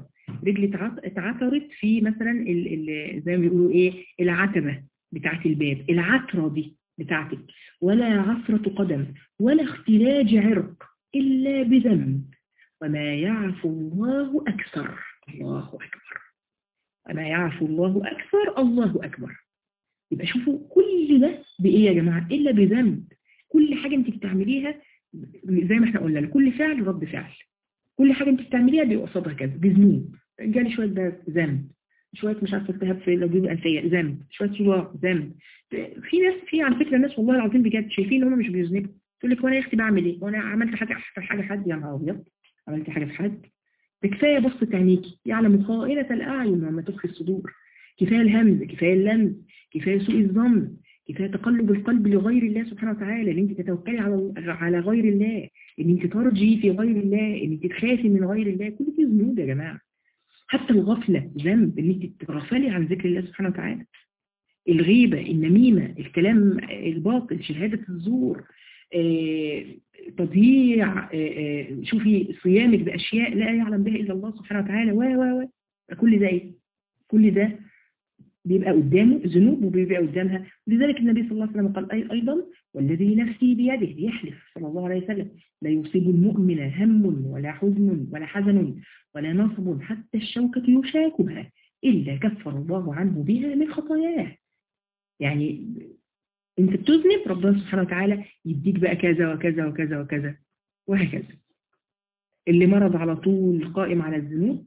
رجلي اتعث- اتعثرت في مثلا ال ال زي ما بيقولوا ايه العتبة بتاعت الباب العثرة دي بتاعتك ولا عثرة قدم ولا اختلاج عرق إلا بذنب وما يعفو الله أكثر الله أكبر وما يعفو الله أكثر الله أكبر يبقى شوفوا كل ده بإيه يا جماعة إلا بذنب كل حاجة أنت بتعمليها زي ما احنا قلنا كل فعل رد فعل كل حاجة أنت بتعمليها بيبقى قصادها كذا بذنوب جالي شوية ده ذنب شوية مش عارفة التهاب في الجيوب الأنفية ذنب شوية صداع ذنب في ناس في على فكرة ناس والله العظيم بجد شايفين ان هم مش بيذنبوا تقول لك وانا يا اختي بعمل ايه وانا عملت حاجة في حاجة حد يا نهار ابيض عملت حاجة في حد ده كفاية بصة عينيكي يعلم خائنة الأعين وما تخفي الصدور كفاية الهمز كفاية اللمز كفاية سوء الظن كفاية تقلب القلب لغير الله سبحانه وتعالى ان انت تتوكلي على على غير الله ان انت ترجي في غير الله ان انت تخافي من غير الله كل دي ذنوب يا جماعة حتى الغفلة ذنب ان انت تغفلي عن ذكر الله سبحانه وتعالى الغيبة النميمة الكلام الباطل شهادة الزور آه، تضييع آه، آه، شوفي صيامك بأشياء لا يعلم بها إلا الله سبحانه وتعالى و و و كل ده إيه؟ كل ده بيبقى قدامه ذنوب وبيبقى قدامها لذلك النبي صلى الله عليه وسلم قال أي- أيضا والذي نفسي بيده يحلف صلى الله عليه وسلم لا يصيب المؤمن هم ولا حزن ولا حزن ولا نصب حتى الشوكة يشاكها إلا كفر الله عنه بها من خطاياه يعني انت بتذنب ربنا سبحانه وتعالى يديك بقى كذا وكذا وكذا وكذا وهكذا اللي مرض على طول قائم على الذنوب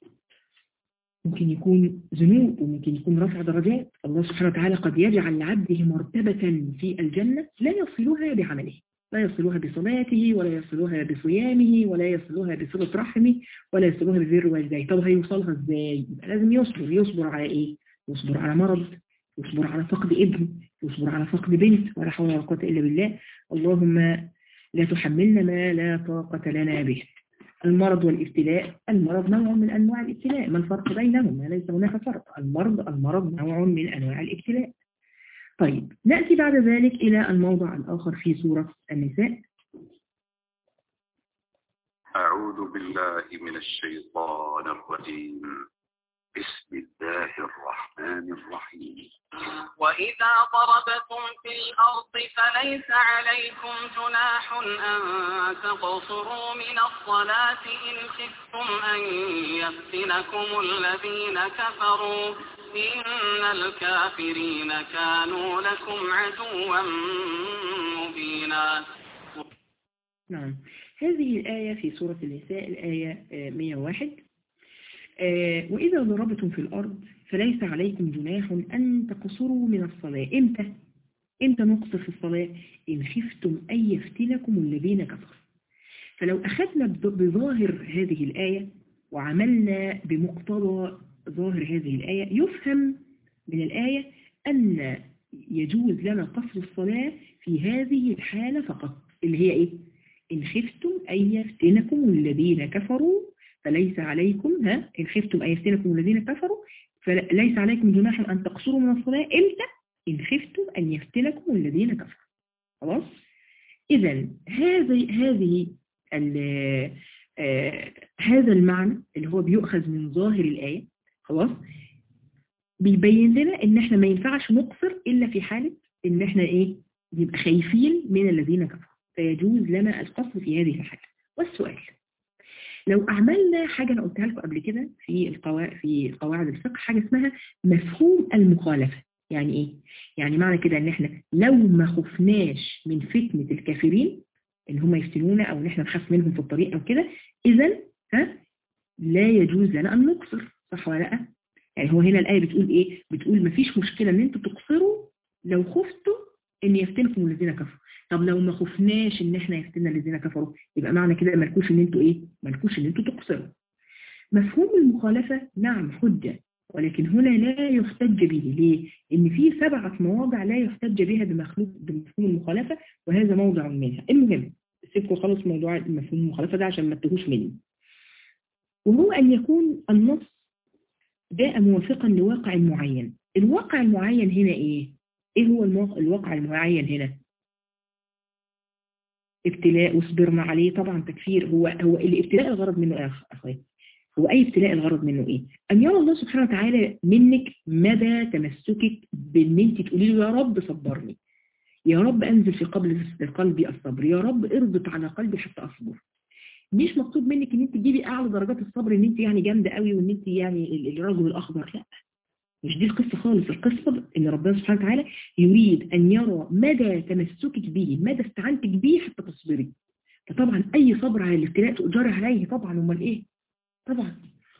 ممكن يكون ذنوب وممكن يكون رفع درجات الله سبحانه وتعالى قد يجعل لعبده مرتبة في الجنة لا يصلها بعمله لا يصلها بصلاته ولا يصلها بصيامه ولا يصلها بصلة رحمه ولا يصلها ببر والديه طب هيوصلها ازاي؟ يبقى لازم يصبر يصبر على ايه؟ يصبر على مرض يصبر على فقد ابن يصبر على فقد بنت ولا حول ولا قوة إلا بالله اللهم لا تحملنا ما لا طاقة لنا به المرض والابتلاء المرض نوع من أنواع الابتلاء ما الفرق بينهما ليس هناك فرق المرض المرض نوع من أنواع الابتلاء طيب نأتي بعد ذلك إلى الموضع الآخر في سورة النساء أعوذ بالله من الشيطان الرجيم بسم الله الرحمن الرحيم وإذا ضربتم في الأرض فليس عليكم جناح أن تقصروا من الصلاة إن خفتم أن يفتنكم الذين كفروا إن الكافرين كانوا لكم عدوا مبينا نعم هذه الآية في سورة النساء الآية آه، 101 آه، وإذا ضربتم في الأرض فليس عليكم جناح أن تقصروا من الصلاة إمتى؟ إمتى نقصر في الصلاة؟ إن خفتم أن يفتنكم الذين كفروا فلو أخذنا بض- بظاهر هذه الآية وعملنا بمقتضى ظاهر هذه الآية يفهم من الآية أن يجوز لنا قصر الصلاة في هذه الحالة فقط اللي هي إيه؟ إن خفتم أن يفتنكم الذين كفروا فليس عليكم ها إن خفتم أن يفتنكم الذين كفروا فليس عليكم جناح أن تقصروا من الصلاة إمتى إن خفتم أن يفتنكم الذين كفروا خلاص إذا هذه هذه ال- آه، هذا المعنى اللي هو بيؤخذ من ظاهر الآية خلاص بيبين لنا ان احنا ما ينفعش نقصر الا في حالة ان احنا ايه نبقى خايفين من الذين كفروا فيجوز لنا القصر في هذه الحالة والسؤال لو أعملنا حاجة أنا قلتها لكم قبل كده في القواعد في قواعد الفقه حاجة اسمها مفهوم المخالفة يعني إيه؟ يعني معنى كده إن إحنا لو ما خفناش من فتنة الكافرين إن هم يفتنونا أو إن إحنا نخاف منهم في الطريق أو كده إذا ها لا يجوز لنا أن نقصر صح ولا لأ؟ يعني هو هنا الآية بتقول إيه؟ بتقول مفيش مشكلة إن أنتوا تقصروا لو خفتوا إن يفتنكم الذين كفروا طب لو ما خفناش ان احنا يفتنا الذين كفروا يبقى معنى كده مالكوش ان انتوا ايه مالكوش ان انتوا تقصروا مفهوم المخالفة نعم حجة ولكن هنا لا يحتج به ليه ان في سبعة مواضع لا يحتج بها بمخلوق بمفهوم المخالفة وهذا موضع منها المهم سيبكم خلص موضوع مفهوم المخالفة ده عشان ما تتوهوش مني وهو ان يكون النص جاء موافقا لواقع معين الواقع المعين هنا ايه ايه هو المواقع الواقع المعين هنا ابتلاء وصبرنا عليه طبعا تكفير هو هو الابتلاء الغرض منه يا اخويا هو أي ابتلاء الغرض منه إيه؟ أن يرى الله سبحانه وتعالى منك مدى تمسكك بأن أنت تقولي له يا رب صبرني يا رب أنزل في قلبي قلبي الصبر يا رب اربط على قلبي حتى أصبر مش مطلوب منك ان انت تجيبي اعلى درجات الصبر ان انت يعني جامده قوي وان انت يعني الرجل الاخضر لا مش دي القصة خالص القصة ان ربنا سبحانه وتعالى يريد ان يرى مدى تمسكك به مدى استعانتك به حتى تصبري فطبعا اي صبر على الابتلاء تؤجر عليه طبعا امال ايه طبعا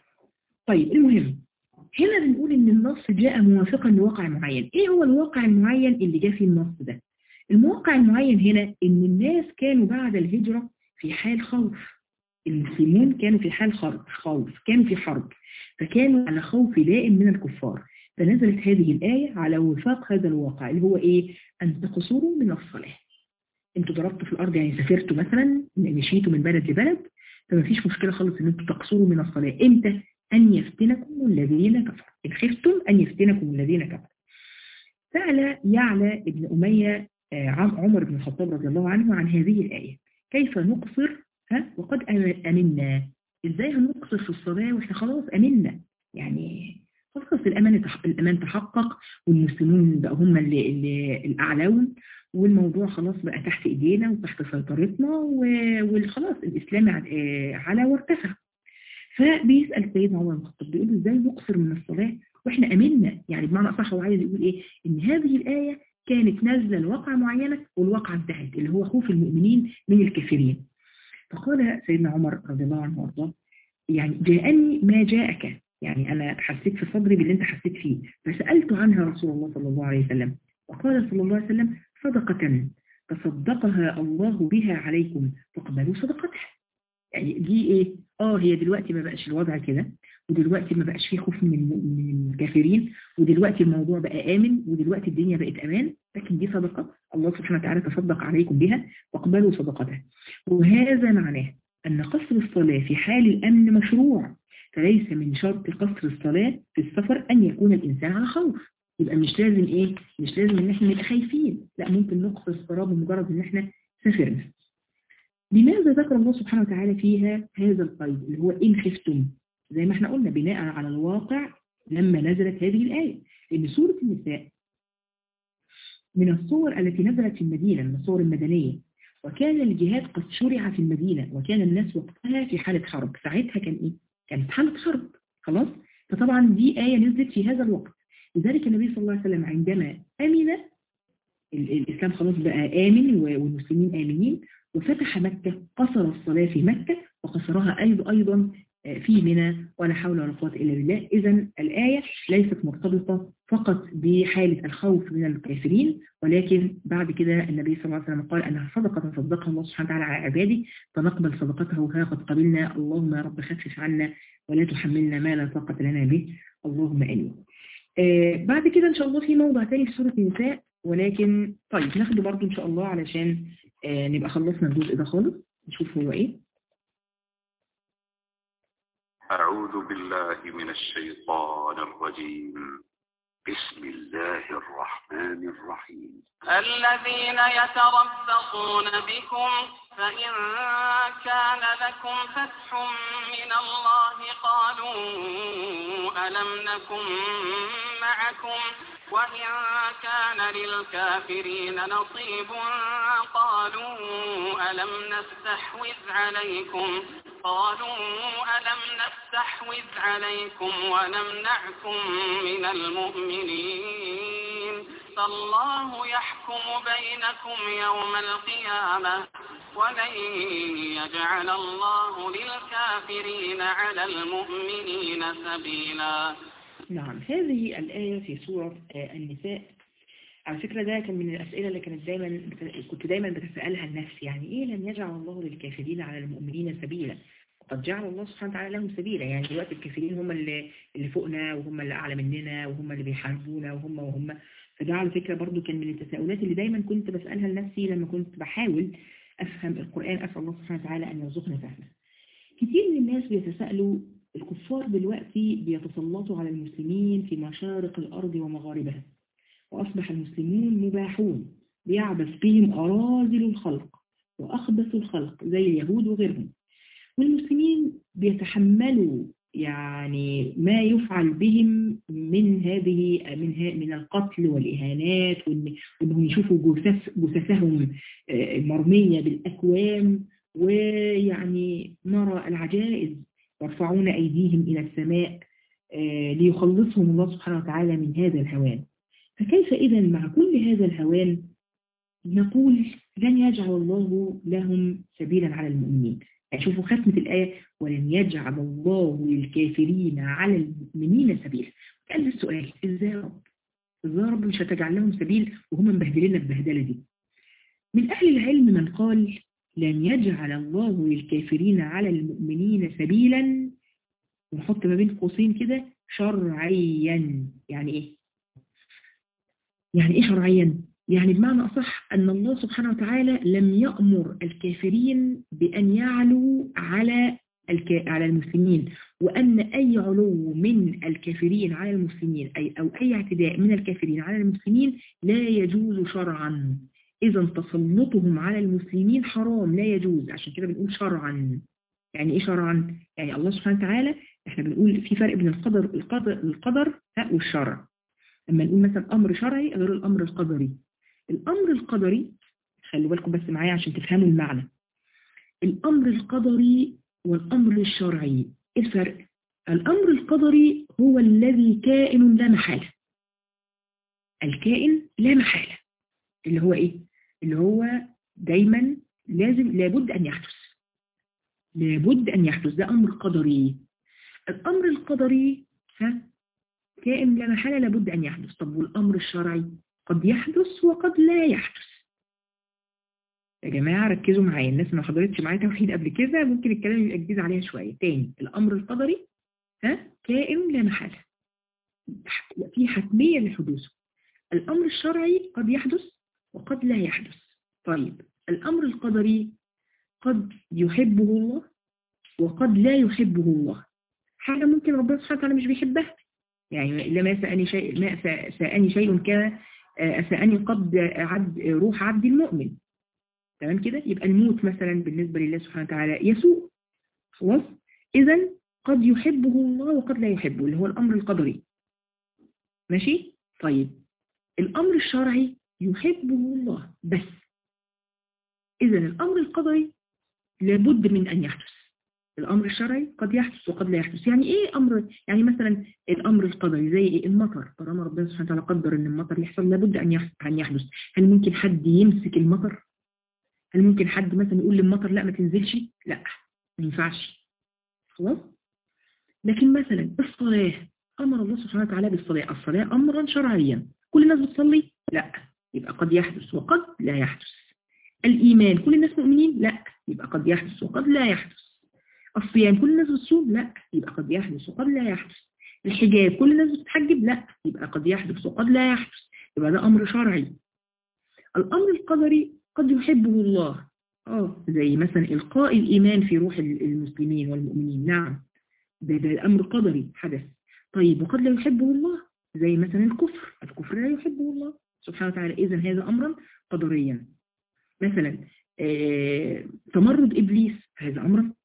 طيب المهم هنا بنقول ان النص جاء موافقا لواقع معين ايه هو الواقع المعين اللي جاء فيه النص ده المواقع المعين هنا ان الناس كانوا بعد الهجرة في حال خوف المسلمون كانوا في حال خوف كانوا في حرب فكانوا على خوف دائم من الكفار فنزلت هذه الآية على وفاق هذا الواقع اللي هو إيه أن تقصروا من الصلاة انتوا ضربتوا في الأرض يعني سافرتوا مثلا مشيتوا من بلد لبلد فما فيش مشكلة خالص ان انتوا تقصروا من الصلاة امتى أن يفتنكم الذين كفروا إن خفتم أن يفتنكم الذين كفروا سأل يعلى ابن أمية عمر بن الخطاب رضي الله عنه عن هذه الآية كيف نقصر ها وقد أمنا إزاي هنقصر في الصلاة وإحنا خلاص أمنا يعني خلاص الأمان الأمان تحقق والمسلمون بقى هم اللي, اللي الأعلون والموضوع خلاص بقى تحت إيدينا وتحت سيطرتنا وخلاص الإسلام على وارتفع فبيسأل سيدنا عمر بن الخطاب بيقول ازاي نقصر من الصلاة واحنا امنا يعني بمعنى اصح هو عايز يقول ايه ان هذه الآية كانت نازلة لواقع معينة والواقع انتهت اللي هو خوف المؤمنين من الكافرين فقال سيدنا عمر رضي الله عنه وارضاه يعني جاءني ما جاءك يعني أنا حسيت في صدري باللي أنت حسيت فيه فسألت عنها رسول الله صلى الله عليه وسلم وقال صلى الله عليه وسلم صدقة تصدقها الله بها عليكم فاقبلوا صدقتها يعني دي ايه اه هي دلوقتي ما بقاش الوضع كده ودلوقتي ما بقاش فيه خوف من من الكافرين ودلوقتي الموضوع بقى آمن ودلوقتي الدنيا بقت أمان لكن دي صدقة الله سبحانه وتعالى تصدق عليكم بها واقبلوا صدقتها وهذا معناه أن قصر الصلاة في حال الأمن مشروع فليس من شرط قصر الصلاة في السفر أن يكون الإنسان على خوف يبقى مش لازم إيه مش لازم إن إحنا نبقى خايفين لا ممكن نقصر الصلاة بمجرد إن إحنا سافرنا لماذا ذكر الله سبحانه وتعالى فيها هذا القيد اللي هو إن خفتم زي ما احنا قلنا بناء على الواقع لما نزلت هذه الآية إن سورة النساء من الصور التي نزلت في المدينة من الصور المدنية وكان الجهاد قد شرع في المدينة وكان الناس وقتها في حالة حرب ساعتها كان إيه؟ كانت حالة حرب خلاص؟ فطبعا دي آية نزلت في هذا الوقت لذلك النبي صلى الله عليه وسلم عندما أمن الإسلام خلاص بقى آمن والمسلمين آمنين وفتح مكة قصر الصلاة في مكة وقصرها أيضا أيضا في منى ولا حول ولا قوة إلا بالله إذا الآية ليست مرتبطة فقط بحالة الخوف من الكافرين ولكن بعد كده النبي صلى الله عليه وسلم قال أنها صدقة صدقها الله سبحانه وتعالى على عباده فنقبل صدقته ها قد قبلنا اللهم يا رب خفف عنا ولا تحملنا ما لا طاقة لنا به اللهم آمين آه بعد كده إن شاء الله في موضع تاني في سورة النساء ولكن طيب ناخده برضو إن شاء الله علشان آه نبقى خلصنا الجزء ده خالص نشوف هو إيه أعوذ بالله من الشيطان الرجيم بسم الله الرحمن الرحيم الذين يتربصون بكم فإن كان لكم فتح من الله قالوا ألم نكن معكم وإن كان للكافرين نصيب قالوا ألم نستحوذ عليكم قالوا ألم نستحوذ عليكم ونمنعكم من المؤمنين فالله يحكم بينكم يوم القيامة ولن يجعل الله للكافرين على المؤمنين سبيلا نعم هذه الآية في سورة النساء على فكرة ده كان من الأسئلة اللي كانت دايما كنت دايما بتسألها لنفسي يعني إيه لم يجعل الله للكافرين على المؤمنين سبيلا قد جعل الله سبحانه وتعالى لهم سبيلا يعني دلوقتي الكافرين هم اللي, اللي فوقنا وهم اللي أعلى مننا وهم اللي بيحاربونا وهم وهم فده على فكرة برضو كان من التساؤلات اللي دايما كنت بسألها لنفسي لما كنت بحاول أفهم القرآن أسأل الله سبحانه وتعالى أن يرزقنا فهمه كتير من الناس بيتساءلوا الكفار دلوقتي بيتسلطوا على المسلمين في مشارق الأرض ومغاربها وأصبح المسلمون مباحون بيعبث بهم أراذل الخلق وأخبث الخلق زي اليهود وغيرهم والمسلمين بيتحملوا يعني ما يفعل بهم من هذه من ها- من القتل والإهانات وإن- وإنهم يشوفوا جثث جثثهم آه، مرمية بالأكوام ويعني نرى العجائز يرفعون أيديهم إلى السماء آه، ليخلصهم الله سبحانه وتعالى من هذا الهوان فكيف إذا مع كل هذا الهوان نقول لن يجعل الله لهم سبيلا على المؤمنين يعني شوفوا ختمة الآية ولن يجعل الله للكافرين على المؤمنين سبيلا قال السؤال ازاي يا رب ازاي يا رب مش هتجعل لهم سبيل وهم مبهدلين البهدلة دي من أهل العلم من قال لن يجعل الله للكافرين على المؤمنين سبيلا ونحط ما بين قوسين كده شرعيا يعني ايه يعني ايه شرعيا يعني بمعنى أصح أن الله سبحانه وتعالى لم يأمر الكافرين بأن يعلوا على الك... على المسلمين وأن أي علو من الكافرين على المسلمين أي أو أي اعتداء من الكافرين على المسلمين لا يجوز شرعا إذا تسلطهم على المسلمين حرام لا يجوز عشان كده بنقول شرعا يعني إيه شرعا؟ يعني الله سبحانه وتعالى إحنا بنقول في فرق بين القدر القدر, القدر ها، والشرع لما نقول مثلا أمر شرعي غير الأمر القدري الأمر القدري خلوا بالكم بس معايا عشان تفهموا المعنى الأمر القدري والأمر الشرعي إيه الفرق؟ الأمر القدري هو الذي كائن لا محالة الكائن لا محالة اللي هو إيه؟ اللي هو دايما لازم لابد أن يحدث لابد أن يحدث ده أمر قدري الأمر القدري ها كائن لا محالة لابد أن يحدث طب والأمر الشرعي قد يحدث وقد لا يحدث يا جماعة ركزوا معايا الناس ما حضرتش معايا توحيد قبل كده ممكن الكلام يبقى جديد عليها شوية تاني الأمر القدري ها كائن لا محالة في حتمية لحدوثه الأمر الشرعي قد يحدث وقد لا يحدث طيب الأمر القدري قد يحبه الله وقد لا يحبه الله حاجة ممكن ربنا سبحانه وتعالى مش بيحبها يعني لما سأني شيء ما سأني شيء كان سأني قد عبد روح عبد المؤمن تمام كده يبقى الموت مثلا بالنسبة لله سبحانه وتعالى يسوء خلاص إذا قد يحبه الله وقد لا يحبه اللي هو الأمر القدري ماشي طيب الأمر الشرعي يحبه الله بس إذا الأمر القدري لابد من أن يحدث الأمر الشرعي قد يحدث وقد لا يحدث يعني إيه أمر يعني مثلا الأمر القدري زي إيه المطر طالما ربنا سبحانه وتعالى قدر إن المطر يحصل لابد أن أن يحدث هل ممكن حد يمسك المطر هل ممكن حد مثلا يقول للمطر لا ما تنزلش لا ما ينفعش خلاص لكن مثلا الصلاة أمر الله سبحانه وتعالى بالصلاة الصلاة أمرا شرعيا كل الناس بتصلي لا يبقى قد يحدث وقد لا يحدث الإيمان كل الناس مؤمنين لا يبقى قد يحدث وقد لا يحدث الصيام كل الناس بتصوم لا يبقى قد يحدث وقد لا يحدث الحجاب كل الناس بتتحجب لا يبقى قد يحدث وقد لا يحدث يبقى ده أمر شرعي الأمر القدري قد يحبه الله اه زي مثلا إلقاء الإيمان في روح المسلمين والمؤمنين نعم ده, ده أمر قدري حدث طيب وقد لا يحبه الله زي مثلا الكفر الكفر لا يحبه الله سبحانه وتعالى إذا هذا أمرا قدريا مثلا آه تمرد إبليس هذا أمر